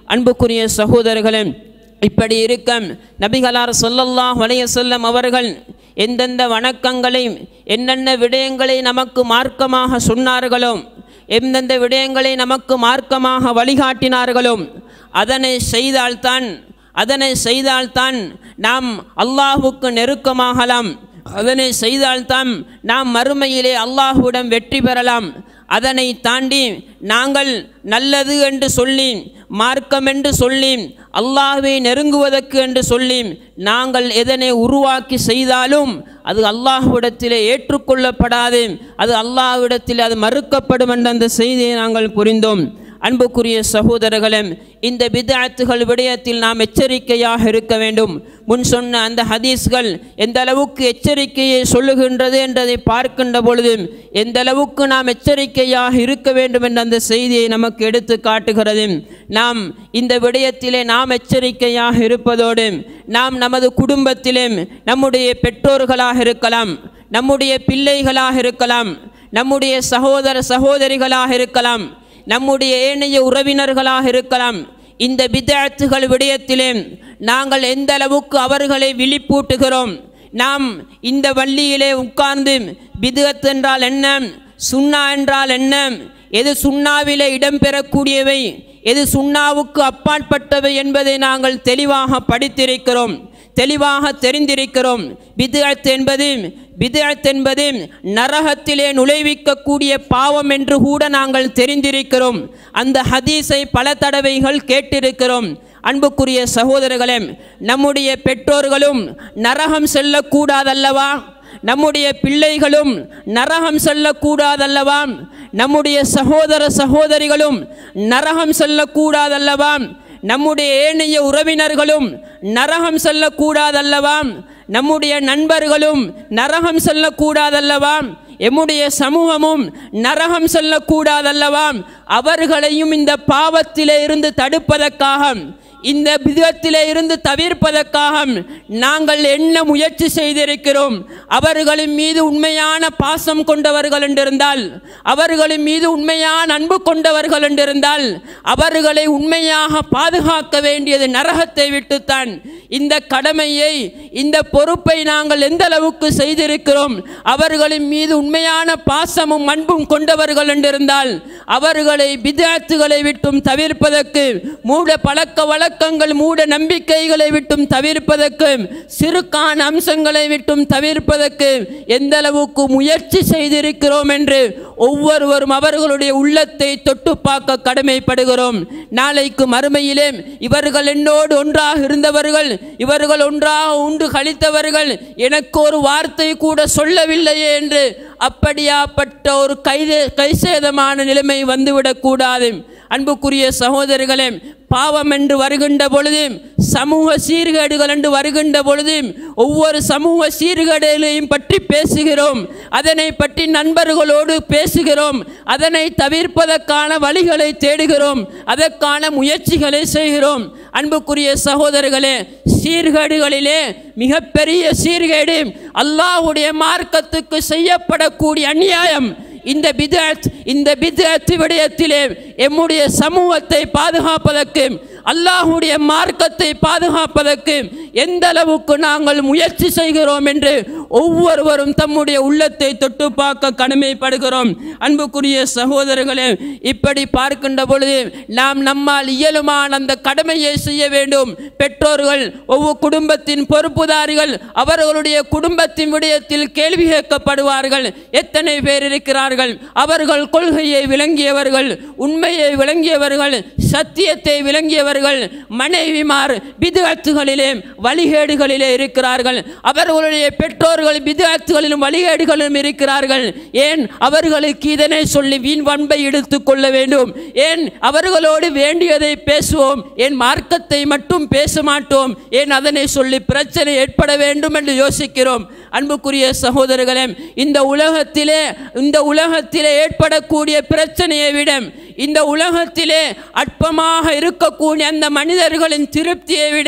S2: அன்புக்குரிய சகோதரர்களே இப்படி இருக்க நபிகளார் சொல்லல்லாஹ் வலைய செல்லம் அவர்கள் எந்தெந்த வணக்கங்களை என்னென்ன விடயங்களை நமக்கு மார்க்கமாக சொன்னார்களோ எந்தெந்த விடயங்களை நமக்கு மார்க்கமாக வழிகாட்டினார்களோ அதனை செய்தால்தான் அதனை செய்தால்தான் நாம் அல்லாஹுக்கு நெருக்கமாகலாம் அதனை செய்தால்தான் நாம் மறுமையிலே அல்லாஹுவிடம் வெற்றி பெறலாம் அதனை தாண்டி நாங்கள் நல்லது என்று சொல்லி மார்க்கம் என்று சொல்லி அல்லாஹ்வை நெருங்குவதற்கு என்று சொல்லி நாங்கள் எதனை உருவாக்கி செய்தாலும் அது அல்லாஹ்விடத்திலே ஏற்றுக்கொள்ளப்படாது அது அல்லாஹ்விடத்தில் அது மறுக்கப்படும் என்ற அந்த செய்தியை நாங்கள் புரிந்தோம் அன்புக்குரிய சகோதரர்களே இந்த பிதாத்துகள் விடயத்தில் நாம் எச்சரிக்கையாக இருக்க வேண்டும் முன் சொன்ன அந்த ஹதீஸ்கள் எந்த அளவுக்கு எச்சரிக்கையை சொல்லுகின்றது என்றதை பார்க்கின்ற பொழுது எந்த அளவுக்கு நாம் எச்சரிக்கையாக இருக்க வேண்டும் என்ற அந்த செய்தியை நமக்கு எடுத்து காட்டுகிறது நாம் இந்த விடயத்திலே நாம் எச்சரிக்கையாக இருப்பதோடு நாம் நமது குடும்பத்திலே நம்முடைய பெற்றோர்களாக இருக்கலாம் நம்முடைய பிள்ளைகளாக இருக்கலாம் நம்முடைய சகோதர சகோதரிகளாக இருக்கலாம் நம்முடைய ஏனைய உறவினர்களாக இருக்கலாம் இந்த பிதாத்துகள் விடயத்திலே நாங்கள் எந்த அளவுக்கு அவர்களை விழிப்பூட்டுகிறோம் நாம் இந்த வள்ளியிலே உட்கார்ந்து பிதுகத் என்றால் என்ன சுண்ணா என்றால் என்ன எது சுண்ணாவிலே இடம்பெறக்கூடியவை எது சுண்ணாவுக்கு அப்பாற்பட்டவை என்பதை நாங்கள் தெளிவாக படித்திருக்கிறோம் தெளிவாக தெரிந்திருக்கிறோம் பிதுஅத் என்பது பிதுஅத் என்பது நரகத்திலே நுழைவிக்கக்கூடிய பாவம் என்று கூட நாங்கள் தெரிந்திருக்கிறோம் அந்த ஹதீஸை பல தடவைகள் கேட்டிருக்கிறோம் அன்புக்குரிய சகோதரர்களே நம்முடைய பெற்றோர்களும் நரகம் செல்லக்கூடாதல்லவா நம்முடைய பிள்ளைகளும் நரகம் செல்லக்கூடாதல்லவா நம்முடைய சகோதர சகோதரிகளும் நரகம் செல்லக்கூடாதல்லவா நம்முடைய ஏனைய உறவினர்களும் நரகம் செல்லக்கூடாதல்லவா நம்முடைய நண்பர்களும் நரகம் செல்லக்கூடாதல்லவா எம்முடைய சமூகமும் நரகம் செல்லக்கூடாதல்லவா அவர்களையும் இந்த பாவத்திலே இருந்து தடுப்பதற்காக இந்த விதத்திலே இருந்து தவிர்ப்பதற்காக நாங்கள் என்ன முயற்சி செய்திருக்கிறோம் அவர்களின் மீது உண்மையான பாசம் கொண்டவர்கள் என்றிருந்தால் அவர்களின் மீது உண்மையான அன்பு கொண்டவர்கள் என்றிருந்தால் அவர்களை உண்மையாக பாதுகாக்க வேண்டியது நரகத்தை விட்டுத்தான் இந்த கடமையை இந்த பொறுப்பை நாங்கள் எந்த அளவுக்கு செய்திருக்கிறோம் அவர்களின் மீது உண்மையான பாசமும் அன்பும் கொண்டவர்கள் என்றிருந்தால் அவர்களை விதாத்துகளை விட்டும் தவிர்ப்பதற்கு மூட பழக்க வழக்கங்கள் மூட நம்பிக்கைகளை விட்டும் தவிர்ப்பதற்கு சிறுக்கான அம்சங்களை விட்டும் தவிர்ப்பதற்கு எந்த அளவுக்கு முயற்சி செய்திருக்கிறோம் என்று ஒவ்வொருவரும் அவர்களுடைய உள்ளத்தை தொட்டு பார்க்க கடமைப்படுகிறோம் நாளைக்கு மறுமையிலே இவர்கள் என்னோடு ஒன்றாக இருந்தவர்கள் இவர்கள் ஒன்றாக உண்டு கழித்தவர்கள் எனக்கு ஒரு வார்த்தை கூட சொல்லவில்லையே என்று அப்படியாப்பட்ட ஒரு கைது கைசேதமான நிலைமை வந்துவிடக்கூடாது அன்புக்குரிய சகோதரர்களே பாவம் என்று வருகின்ற பொழுது சமூக சீர்கேடுகள் என்று வருகின்ற பொழுது ஒவ்வொரு சமூக சீர்கேடுகளையும் பற்றி பேசுகிறோம் அதனை பற்றி நண்பர்களோடு பேசுகிறோம் அதனை தவிர்ப்பதற்கான வழிகளை தேடுகிறோம் அதற்கான முயற்சிகளை செய்கிறோம் அன்புக்குரிய சகோதரர்களே சீர்கேடுகளிலே மிகப்பெரிய சீர்கேடு அல்லாஹுடைய மார்க்கத்துக்கு செய்யப்படக்கூடிய அநியாயம் இந்த பிதத் இந்த பிதத் விடயத்திலே எம்முடைய சமூகத்தை பாதுகாப்பதற்கு அல்லாஹுடைய மார்க்கத்தை பாதுகாப்பதற்கு எந்த அளவுக்கு நாங்கள் முயற்சி செய்கிறோம் என்று ஒவ்வொருவரும் தம்முடைய உள்ளத்தை தொட்டு பார்க்க கடமைப்படுகிறோம் அன்புக்குரிய சகோதரர்களே இப்படி பார்க்கின்ற பொழுது நாம் நம்மால் இயலுமான அந்த கடமையை செய்ய வேண்டும் பெற்றோர்கள் ஒவ்வொரு குடும்பத்தின் பொறுப்புதாரிகள் அவர்களுடைய குடும்பத்தின் விடயத்தில் கேள்வி கேட்கப்படுவார்கள் எத்தனை பேர் இருக்கிறார்கள் அவர்கள் கொள்கையை விளங்கியவர்கள் உண்மையை விளங்கியவர்கள் சத்தியத்தை விளங்கியவர்கள் மனைவிமார் பிதுஅத்துகளிலே வழிகேடுகளிலே இருக்கிறார்கள் அவர்களுடைய பெற்றோர்கள் பிதுஅத்துகளிலும் வழிகேடுகளிலும் இருக்கிறார்கள் ஏன் அவர்களுக்கு இதனை சொல்லி வீண் பண்பை எடுத்துக் கொள்ள வேண்டும் ஏன் அவர்களோடு வேண்டியதை பேசுவோம் ஏன் மார்க்கத்தை மட்டும் பேச மாட்டோம் ஏன் அதனை சொல்லி பிரச்சனை ஏற்பட வேண்டும் என்று யோசிக்கிறோம் அன்புக்குரிய சகோதரர்களே இந்த உலகத்திலே இந்த உலகத்திலே ஏற்படக்கூடிய பிரச்சனையை விட இந்த உலகத்திலே அற்பமாக இருக்கக்கூடிய அந்த மனிதர்களின் திருப்தியை விட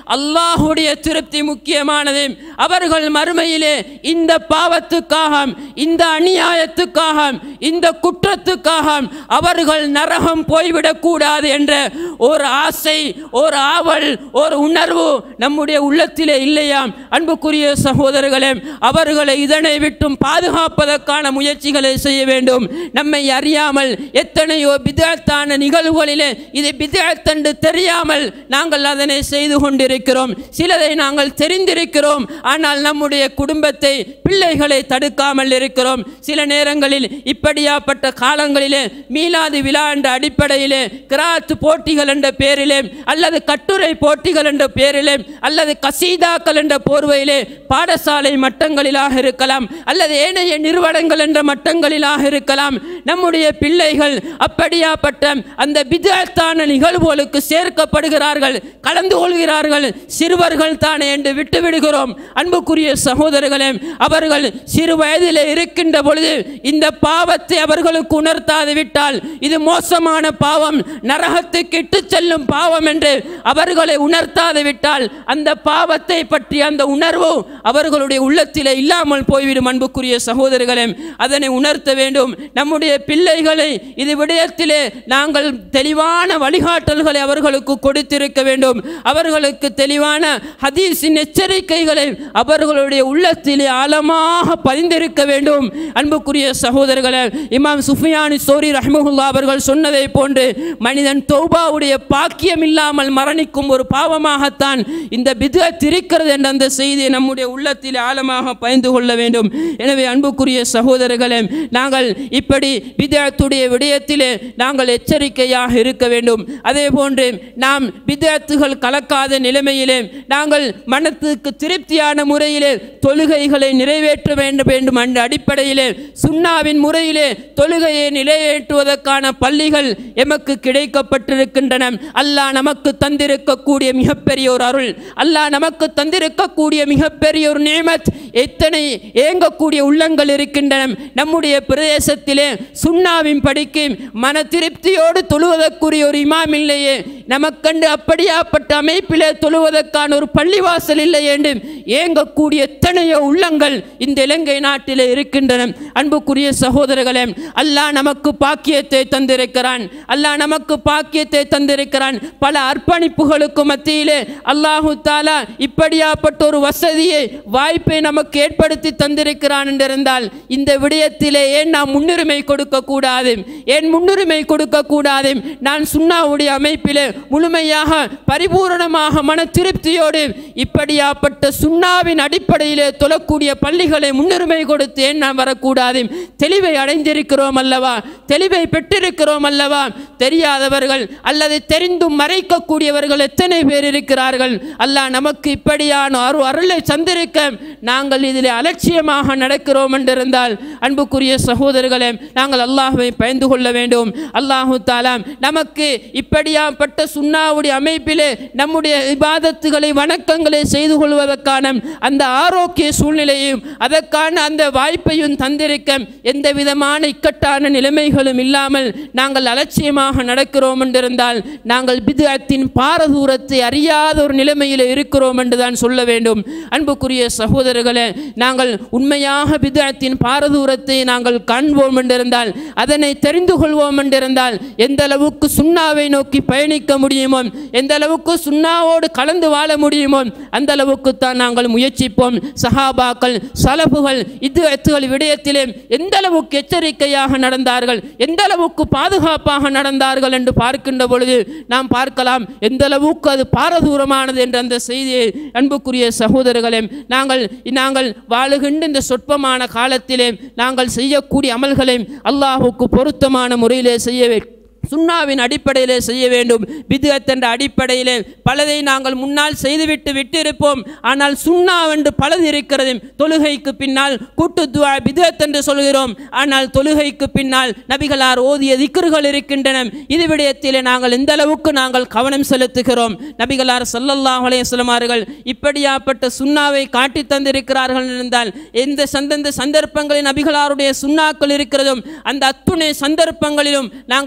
S2: அல்லாஹுடைய திருப்தி முக்கியமானது அவர்கள் மறுமையிலே இந்த பாவத்துக்காக இந்த அநியாயத்துக்காக இந்த குற்றத்துக்காக அவர்கள் நரகம் போய்விடக் கூடாது என்ற ஒரு ஆசை ஒரு ஆவல் ஒரு உணர்வு நம்முடைய உள்ளத்திலே இல்லையாம் அன்புக்குரிய சகோதரர்களே அவர்களை இதனை விட்டும் பாதுகாப்பதற்கான முயற்சிகளை செய்ய வேண்டும் நம்மை அறியாமல் எத்தனையோ பிதாத்தான நிகழ்வுகளிலே இது பிதாத்தண்டு தெரியாமல் நாங்கள் அதனை செய்து கொண்டிருக்கிறோம் சிலதை நாங்கள் தெரிந்திருக்கிறோம் ஆனால் நம்முடைய குடும்பத்தை பிள்ளைகளை தடுக்காமல் இருக்கிறோம் சில நேரங்களில் இப்படியாப்பட்ட காலங்களிலே மீலாது விழா என்ற அடிப்படையிலே கிராத்து போட்டிகள் என்ற பேரிலே அல்லது கட்டுரை போட்டிகள் என்ற பேரிலே அல்லது கசீதாக்கள் என்ற போர்வையிலே பாடசாலை மட்டங்களிலாக இருக்கலாம் அல்லது ஏனைய நிறுவனங்கள் என்ற மட்டங்களிலாக இருக்கலாம் நம்முடைய பிள்ளைகள் அப்படியாப்பட்ட அந்த விதத்தான நிகழ்வுகளுக்கு சேர்க்கப்படுகிறார்கள் கலந்து கொள்கிறார்கள் சிறுவர்கள் தானே என்று விட்டு விடுகிறோம் அன்புக்குரிய சகோதரர்களே அவர்கள் சிறு வயதிலே இருக்கின்ற பொழுது இந்த பாவத்தை அவர்களுக்கு உணர்த்தாது விட்டால் இது மோசமான பாவம் நரகத்துக்கு இட்டு செல்லும் பாவம் என்று அவர்களை உணர்த்தாது விட்டால் அந்த பாவத்தை பற்றி அந்த உணர்வு அவர்களுடைய உள்ளத்திலே இல்லாமல் போய்விடும் அன்புக்குரிய சகோதரர்களே அதனை உணர்த்த வேண்டும் நம்முடைய பிள்ளைகளை இது விடயத்திலே நாங்கள் தெளிவான வழிகாட்டல்களை அவர்களுக்கு கொடுத்திருக்க வேண்டும் அவர்களுக்கு தெளிவான ஹதீஸின் எச்சரிக்கைகளை அவர்களுடைய உள்ளத்திலே ஆழமாக பதிந்திருக்க வேண்டும் அன்புக்குரிய சகோதரர்களே இமாம் சுஃபியானி சோரி ரஹ்மஹுல்லா அவர்கள் சொன்னதை போன்று மனிதன் தௌபாவுடைய பாக்கியம் இல்லாமல் மரணிக்கும் ஒரு பாவமாகத்தான் இந்த பிதத் இருக்கிறது என்ற அந்த செய்தியை நம்முடைய உள்ளத்தில் ஆழமாக பயந்து கொள்ள வேண்டும் எனவே அன்புக்குரிய சகோதரர்களே நாங்கள் இப்படி பிதத்துடைய விடயத்திலே நாங்கள் எச்சரிக்கையாக இருக்க வேண்டும் அதே போன்று நாம் பிதத்துகள் கலக்காத நிலைமையிலே நாங்கள் மனத்துக்கு திருப்தியான முறையிலே தொழுகைகளை நிறைவேற்ற வேண்டும் வேண்டும் என்ற அடிப்படையிலே சுண்ணாவின் முறையிலே தொழுகையை நிலையேற்றுவதற்கான பள்ளிகள் எமக்கு கிடைக்கப்பட்டிருக்கின்றன அல்லாஹ் நமக்கு தந்திருக்கக்கூடிய மிகப்பெரிய ஒரு அருள் அல்லாஹ் நமக்கு தந்திருக்கக்கூடிய மிகப்பெரிய ஒரு நேமத் எத்தனை ஏங்கக்கூடிய உள்ளங்கள் இருக்கின்றன நம்முடைய பிரதேசத்திலே சுண்ணாவின் படிக்கு மன திருப்தியோடு தொழுவதற்குரிய ஒரு இமாம் இல்லையே நமக்கண்டு அப்படியாப்பட்ட அமைப்பிலே தொழுவதற்கான ஒரு பள்ளிவாசல் இல்லை என்று ஏங்கக்கூடிய எத்தனையோ உள்ளங்கள் இந்த இலங்கை நாட்டிலே இருக்கின்றன அன்புக்குரிய சகோதரர்களே அல்லாஹ் நமக்கு பாக்கியத்தை தந்திருக்கிறான் அல்லாஹ் நமக்கு பாக்கியத்தை தந்திருக்கிறான் பல அர்ப்பணிப்புகளுக்கு மத்தியிலே அல்லாஹு தாலா இப்படியாப்பட்ட ஒரு வசதியை வாய்ப்பை நமக்கு ஏற்படுத்தி தந்திருக்கிறான் என்றிருந்தால் இந்த விடயத்திலே ஏன் நாம் முன்னுரிமை கொடுக்க கூடாது ஏன் முன்னுரிமை கொடுக்க கூடாது நான் சுண்ணாவுடைய அமைப்பிலே முழுமையாக பரிபூரணமாக மன திருப்தியோடு இப்படியாப்பட்ட சுண்ணாவின் அடிப்படையிலே தொழக்கூடிய பள்ளிகளை முன்னுரிமை கொடுத்து ஏன் நாம் வரக்கூடாது தெளிவை அடைந்திருக்கிறோம் அல்லவா தெளிவை பெற்றிருக்கிறோம் அல்லவா தெரியாதவர்கள் அல்லது தெரிந்தும் மறைக்கக்கூடியவர்கள் எத்தனை பேர் இருக்கிறார்கள் அல்லாஹ் நமக்கு இப்படியான அரு அருளை சந்திருக்க நாங்கள் இதில் அலட்சியமாக நடக்கிறோம் என்றிருந்தால் அன்புக்குரிய சகோதரர்களே நாங்கள் அல்லாஹ்வை பயந்து கொள்ள வேண்டும் அல்லாஹு தாலா நமக்கு இப்படியாப்பட்ட சுண்ணாவுடைய அமைப்பிலே நம்முடைய இபாதத்துகளை வணக்கங்களை செய்து கொள்வதற்கான அந்த ஆரோக்கிய சூழ்நிலையும் அதற்கான அந்த வாய்ப்பையும் தந்திருக்க எந்த விதமான இக்கட்டான நிலைமைகளும் இல்லாமல் நாங்கள் அலட்சியமாக நடக்கிறோம் என்றிருந்தால் நாங்கள் பிதுஅத்தின் பாரதூரத்தை அறியாத ஒரு நிலைமையில் இருக்கிறோம் என்று தான் சொல்ல வேண்டும் அன்புக்குரிய சகோதரர்களே நாங்கள் உண்மையாக பிதுஅத்தின் பாரதூரத்தை நாங்கள் காண்போம் என்றிருந்தால் அதனை தெரிந்து கொள்வோம் என்றிருந்தால் எந்த அளவுக்கு சுண்ணாவை நோக்கி பயணிக்க முடியுமோ எந்த அளவுக்கு சுண்ணாவோடு கலந்து வாழ முடியுமோ அந்த அளவுக்கு தான் நாங்கள் முயற்சிப்போம் சஹாபாக்கள் சலபுகள் இது எத்துகள் விடயத்திலே எந்த அளவுக்கு எச்சரிக்கையாக நடந்தார்கள் எந்த அளவுக்கு பாதுகாப்பாக நடந்தார்கள் என்று பார்க்கின்ற பொழுது நாம் பார்க்கலாம் எந்த அளவுக்கு அது பாரதூரமானது என்ற அந்த செய்தியை அன்புக்குரிய சகோதரர்களே நாங்கள் நாங்கள் வாழுகின்ற இந்த சொற்பமான காலத்திலே நாங்கள் செய்யக்கூடிய அமல்களை அல்லாஹுக்கு பொருத்தமான முறையிலே செய்ய வேண்டும் சுண்ணாவின் அடிப்படையிலே செய்ய வேண்டும் பிதுஅத் என்ற அடிப்படையிலே பலதை நாங்கள் முன்னால் செய்துவிட்டு விட்டிருப்போம் ஆனால் சுண்ணா என்று பலது இருக்கிறது தொழுகைக்கு பின்னால் கூட்டு துவா பிதுஅத் என்று சொல்கிறோம் ஆனால் தொழுகைக்கு பின்னால் நபிகளார் ஓதிய திக்ருகள் இருக்கின்றன இது விடயத்திலே நாங்கள் எந்த அளவுக்கு நாங்கள் கவனம் செலுத்துகிறோம் நபிகளார் ஸல்லல்லாஹு அலைஹி வஸல்லம் அவர்கள் இப்படியாப்பட்ட சுண்ணாவை காட்டி தந்திருக்கிறார்கள் இருந்தால் எந்த சந்தந்த சந்தர்ப்பங்களில் நபிகளாருடைய சுண்ணாக்கள் இருக்கிறதும் அந்த அத்துணை சந்தர்ப்பங்களிலும் நாங்கள் சுண்ணா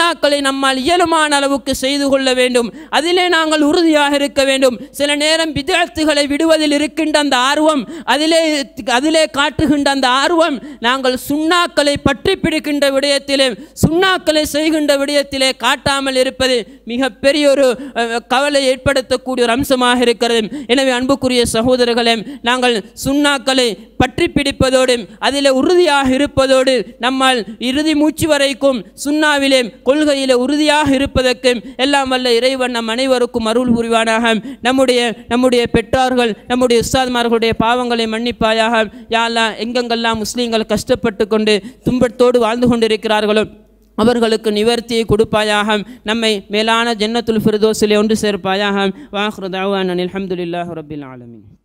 S2: சுண்ணாக்களை நம்மால் இயலுமான அளவுக்கு செய்து கொள்ள வேண்டும் அதிலே நாங்கள் உறுதியாக இருக்க வேண்டும் சில நேரம் விதத்துகளை விடுவதில் இருக்கின்ற அந்த ஆர்வம் அதிலே அதிலே காட்டுகின்ற அந்த ஆர்வம் நாங்கள் சுண்ணாக்களை பற்றி பிடிக்கின்ற விடயத்திலே சுண்ணாக்களை செய்கின்ற விடயத்திலே காட்டாமல் இருப்பது மிகப்பெரிய ஒரு அஹ், கவலை ஏற்படுத்தக்கூடிய ஒரு அம்சமாக இருக்கிறது எனவே அன்புக்குரிய சகோதரர்களே நாங்கள் சுண்ணாக்களை பற்றி பிடிப்பதோடு அதில் உறுதியாக இருப்பதோடு நம்மால் இறுதி மூச்சு வரைக்கும் சுண்ணாவிலே கொள்கையிலே உறுதியாக இருப்பதற்கு எல்லாம் வல்ல இறைவன் நம் அனைவருக்கும் அருள் புரிவானாக நம்முடைய நம்முடைய பெற்றார்கள் நம்முடைய உஸ்தாத்மார்களுடைய பாவங்களை மன்னிப்பாயாக யாழ்லா எங்கெங்கெல்லாம் முஸ்லீம்கள் கஷ்டப்பட்டு கொண்டு துன்பத்தோடு வாழ்ந்து கொண்டிருக்கிறார்களோ அவர்களுக்கு நிவர்த்தியை கொடுப்பாயாக நம்மை மேலான ஜன்னத்துல் ஃபிர்தோஸிலே ஒன்று சேர்ப்பாயாக வாஹ்ரு தாவான் அல்ஹம்துலில்லாஹி ரப்பில் ஆலமீன்